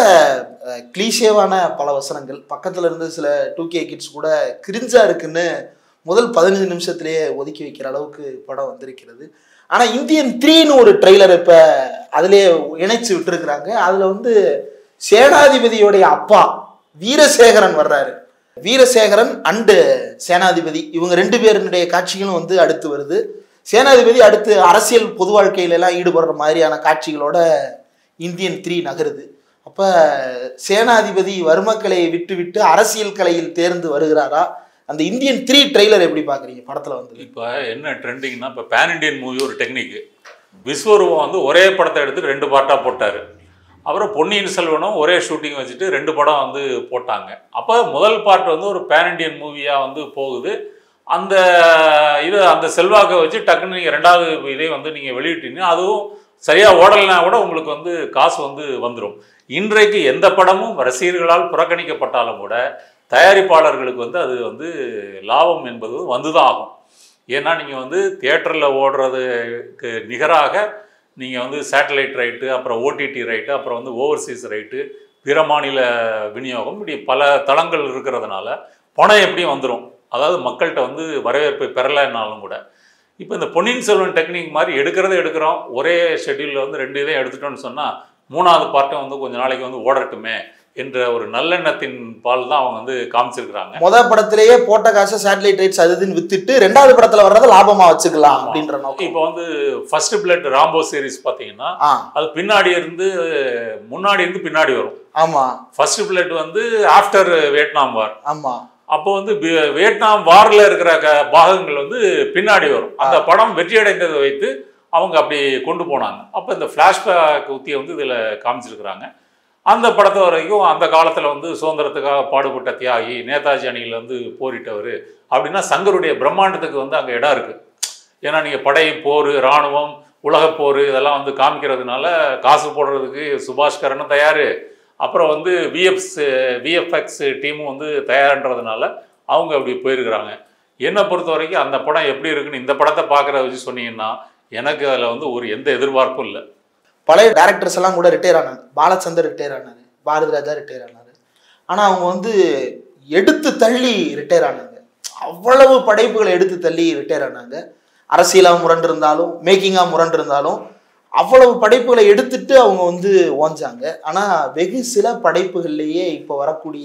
கிளீஷேவான பல வசனங்கள் பக்கத்துல இருந்து சில டூ கே கிட்ஸ் கூட கிரிஞ்சா இருக்குன்னு முதல் பதினஞ்சு நிமிஷத்திலேயே ஒதுக்கி வைக்கிற அளவுக்கு படம் வந்திருக்கிறது ஆனா இந்தியன் த்ரீன்னு ஒரு ட்ரெய்லர் இப்ப அதுலயே இணைச்சு விட்டுருக்குறாங்க அதுல வந்து சேனாதிபதியோடைய அப்பா வீரசேகரன் வர்றாரு வீரசேகரன் அண்டு சேனாதிபதி இவங்க ரெண்டு பேருடைய காட்சிகளும் வந்து அடுத்து வருது சேனாதிபதி அடுத்து அரசியல் பொது வாழ்க்கையில எல்லாம் ஈடுபடுற மாதிரியான காட்சிகளோட இந்தியன் த்ரீ நகருது அப்ப சேனாதிபதி வர்மக்கலையை விட்டு விட்டு அரசியல் கலையில் தேர்ந்து வருகிறாரா அந்த இந்தியன் த்ரீ ட்ரெய்லர் எப்படி பாக்குறீங்க படத்துல வந்து இப்போ என்ன ட்ரெண்டிங்னா இப்போ பேன் இண்டியன் மூவி ஒரு டெக்னிக்கு விஸ்வரூபம் வந்து ஒரே படத்தை எடுத்து ரெண்டு பார்ட்டாக போட்டார் அப்புறம் பொன்னியின் செல்வனும் ஒரே ஷூட்டிங் வச்சுட்டு ரெண்டு படம் வந்து போட்டாங்க அப்போ முதல் பார்ட் வந்து ஒரு பேன் இண்டியன் மூவியாக வந்து போகுது அந்த இது அந்த செல்வாக்கை வச்சு டக்குன்னு நீங்கள் ரெண்டாவது இதே வந்து நீங்கள் வெளியிட்டீங்கன்னா அதுவும் சரியாக ஓடலைனா கூட உங்களுக்கு வந்து காசு வந்து வந்துடும் இன்றைக்கு எந்த படமும் ரசிகர்களால் புறக்கணிக்கப்பட்டாலும் கூட தயாரிப்பாளர்களுக்கு வந்து அது வந்து லாபம் என்பது வந்து தான் ஆகும் ஏன்னா நீங்கள் வந்து தியேட்டரில் ஓடுறதுக்கு நிகராக நீங்கள் வந்து சேட்டலைட் ரைட்டு அப்புறம் ஓடிடி ரைட்டு அப்புறம் வந்து ஓவர்சீஸ் ரைட்டு பிற மாநில விநியோகம் இப்படி பல தளங்கள் இருக்கிறதுனால பணம் எப்படியும் வந்துடும் அதாவது மக்கள்கிட்ட வந்து வரவேற்பை பெறலைன்னாலும் கூட இப்போ இந்த பொன்னியின் செல்வன் டெக்னிக் மாதிரி எடுக்கிறதே எடுக்கிறோம் ஒரே ஷெட்யூலில் வந்து ரெண்டு இதையும் எடுத்துட்டோம்னு சொன்னால் மூணாவது பார்ட்டும் வந்து கொஞ்ச நாளைக்கு வந்து ஓடட்டுமே என்ற ஒரு நல்லெண்ணத்தின் பால் தான் அவங்க வந்து காமிச்சிருக்கிறாங்க முத படத்திலேயே போட்ட காசை சேட்டலைட் ரைட்ஸ் அது இதுன்னு வித்துட்டு ரெண்டாவது படத்துல வர்றதை லாபமா வச்சுக்கலாம் அப்படின்ற நோக்கம் இப்போ வந்து ஃபர்ஸ்ட் பிளட் ராம்போ சீரிஸ் பார்த்தீங்கன்னா ஆ அது பின்னாடி இருந்து முன்னாடி இருந்து பின்னாடி வரும் ஆமா ஃபர்ஸ்ட் பிளட் வந்து ஆஃப்டர் வியட்நாம் வார் ஆமா அப்போ வந்து வி- வியட்நாம் வாரில் இருக்கிற க- பாகங்கள் வந்து பின்னாடி வரும் அந்த படம் வெற்றியடைந்ததை வைத்து அவங்க அப்படி கொண்டு போனாங்க அப்போ இந்த ஃப்ளாஷ்பேக் உத்தியை வந்து இதில் காமிச்சிருக்கிறாங்க அந்த படத்தை வரைக்கும் அந்த காலத்தில் வந்து சுதந்திரத்துக்காக பாடுபட்ட தியாகி நேதாஜி அணியில் வந்து போரிட்டவர் அப்படின்னா சங்கருடைய பிரம்மாண்டத்துக்கு வந்து அங்கே இடம் இருக்குது ஏன்னா நீங்கள் படை போர் இராணுவம் உலகப் போர் இதெல்லாம் வந்து காமிக்கிறதுனால காசு போடுறதுக்கு சுபாஷ் கரனும் தயார் அப்புறம் வந்து விஎஃப்ஸ் விஎஃப்எக்ஸ் டீமும் வந்து தயார்ன்றதுனால அவங்க அப்படி போயிருக்கிறாங்க என்னை பொறுத்த வரைக்கும் அந்த படம் எப்படி இருக்குன்னு இந்த படத்தை பார்க்குறத வச்சு சொன்னீங்கன்னா எனக்கு அதில் வந்து ஒரு எந்த எதிர்பார்ப்பும் இல்லை பழைய டேரக்டர்ஸ் எல்லாம் கூட ரிட்டையர் ஆனாங்க பாலச்சந்தர் ரிட்டையர் ஆனாரு பாரதி ராஜா ரிட்டையர் ஆனாரு ஆனா அவங்க வந்து எடுத்து தள்ளி ரிட்டையர் ஆனாங்க அவ்வளவு படைப்புகளை எடுத்து தள்ளி ரிட்டையர் ஆனாங்க அரசியலா முரண்டு இருந்தாலும் மேக்கிங்கா முரண்டு இருந்தாலும் அவ்வளவு படைப்புகளை எடுத்துட்டு அவங்க வந்து ஓஞ்சாங்க ஆனா வெகு சில படைப்புகள்லேயே இப்போ வரக்கூடிய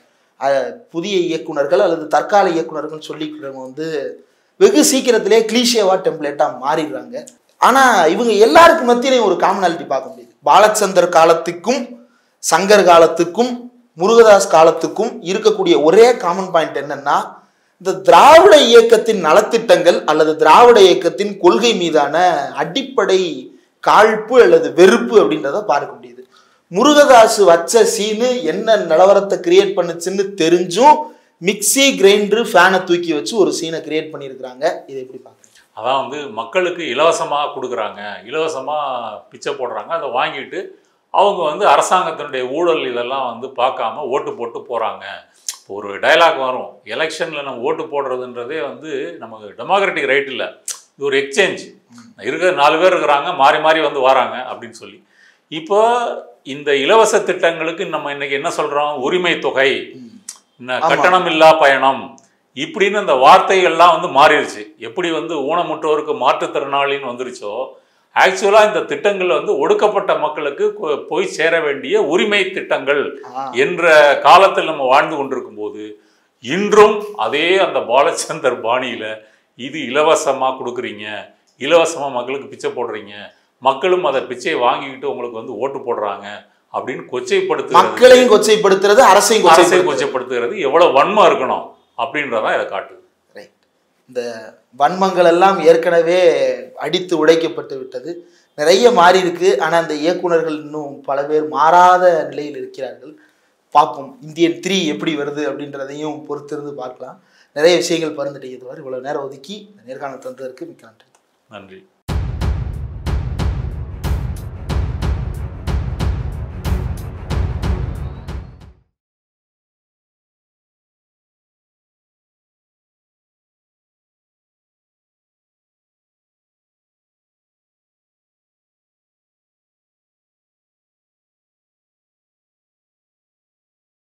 அஹ், புதிய இயக்குனர்கள் அல்லது தற்கால இயக்குனர்கள் சொல்லிக்கிறவங்க வந்து வெகு சீக்கிரத்திலே கிளீஷேவா டெம்ப்ளேட்டா மாறிடுறாங்க ஆனா இவங்க எல்லாருக்கும் மத்தியிலையும் ஒரு காமனாலிட்டி பார்க்க முடியுது பாலச்சந்தர் காலத்துக்கும் சங்கர் காலத்துக்கும் முருகதாஸ் காலத்துக்கும் இருக்கக்கூடிய ஒரே காமன் பாயிண்ட் என்னன்னா இந்த திராவிட இயக்கத்தின் நலத்திட்டங்கள் அல்லது திராவிட இயக்கத்தின் கொள்கை மீதான அடிப்படை காழ்ப்பு அல்லது வெறுப்பு அப்படின்றத பார்க்க முடியுது முருகதாஸ் வச்ச சீனு என்ன நிலவரத்தை கிரியேட் பண்ணுச்சுன்னு தெரிஞ்சும் மிக்ஸி கிரைண்டர் ஃபேனை தூக்கி வச்சு ஒரு சீனை கிரியேட் பண்ணியிருக்கிறாங்க இதை எப்படி பார்க்குறீங்க அதான் வந்து மக்களுக்கு இலவசமாக கொடுக்குறாங்க இலவசமாக பிச்சை போடுறாங்க அதை வாங்கிட்டு அவங்க வந்து அரசாங்கத்தினுடைய ஊழல் இதெல்லாம் வந்து பார்க்காம ஓட்டு போட்டு போகிறாங்க ஒரு டயலாக் வரும் எலெக்ஷனில் நம்ம ஓட்டு போடுறதுன்றதே வந்து நமக்கு டெமோக்ராட்டிக் ரைட் இல்லை இது ஒரு எக்ஸ்சேஞ்ச் இருக்கிற நாலு பேர் இருக்கிறாங்க மாறி மாறி வந்து வராங்க அப்படின்னு சொல்லி இப்போ இந்த இலவச திட்டங்களுக்கு நம்ம இன்னைக்கு என்ன சொல்றோம் உரிமை தொகை ந- ஆமா. கட்டணம் இல்லா பயணம் இப்படின்னு அந்த வார்த்தைகள்லாம் வந்து மாறிடுச்சு எப்படி வந்து ஊனமுற்றோருக்கு மாற்றுத்திறனாளின்னு வந்துருச்சோ ஆக்சுவலாக இந்த திட்டங்கள் வந்து ஒடுக்கப்பட்ட மக்களுக்கு கொ- போய் சேர வேண்டிய உரிமை திட்டங்கள் ஆ, என்ற காலத்தில் நம்ம வாழ்ந்து கொண்டிருக்கும் போது இன்றும் அதே அந்த பாலச்சந்தர் பாணியில இது இலவசமா கொடுக்குறீங்க இலவசமா மக்களுக்கு பிச்சை போடுறீங்க மக்களும் அதை பிச்சையை வாங்கிக்கிட்டு உங்களுக்கு வந்து ஓட்டு போடுறாங்க அப்படின்னு கொச்சைப்படுத்துறது மக்களையும் கொச்சைப்படுத்துறது அரசையும் அரசை கொச்சைப்படுத்துறது கொச்சைப்படுத்துகிறது எவ்வளவு வன்மம் இருக்கணும் அப்படின்றதான் இதை காட்டுது ரைட் இந்த வன்மங்கள் எல்லாம் ஏற்கனவே அடித்து உடைக்கப்பட்டு விட்டது நிறைய மாறி இருக்கு ஆனா அந்த இயக்குனர்கள் இன்னும் பல பேர் மாறாத நிலையில் இருக்கிறார்கள் பார்ப்போம் இந்தியன் த்ரீ எப்படி வருது அப்படின்றதையும் பொறுத்திருந்து பார்க்கலாம் நிறைய விஷயங்கள் பரிந்துரைக்கிறது இவ்வளவு நேரம் ஒதுக்கி இந்த நேர்காணல் தந்ததற்கு மிக்க நன்றி நன்றி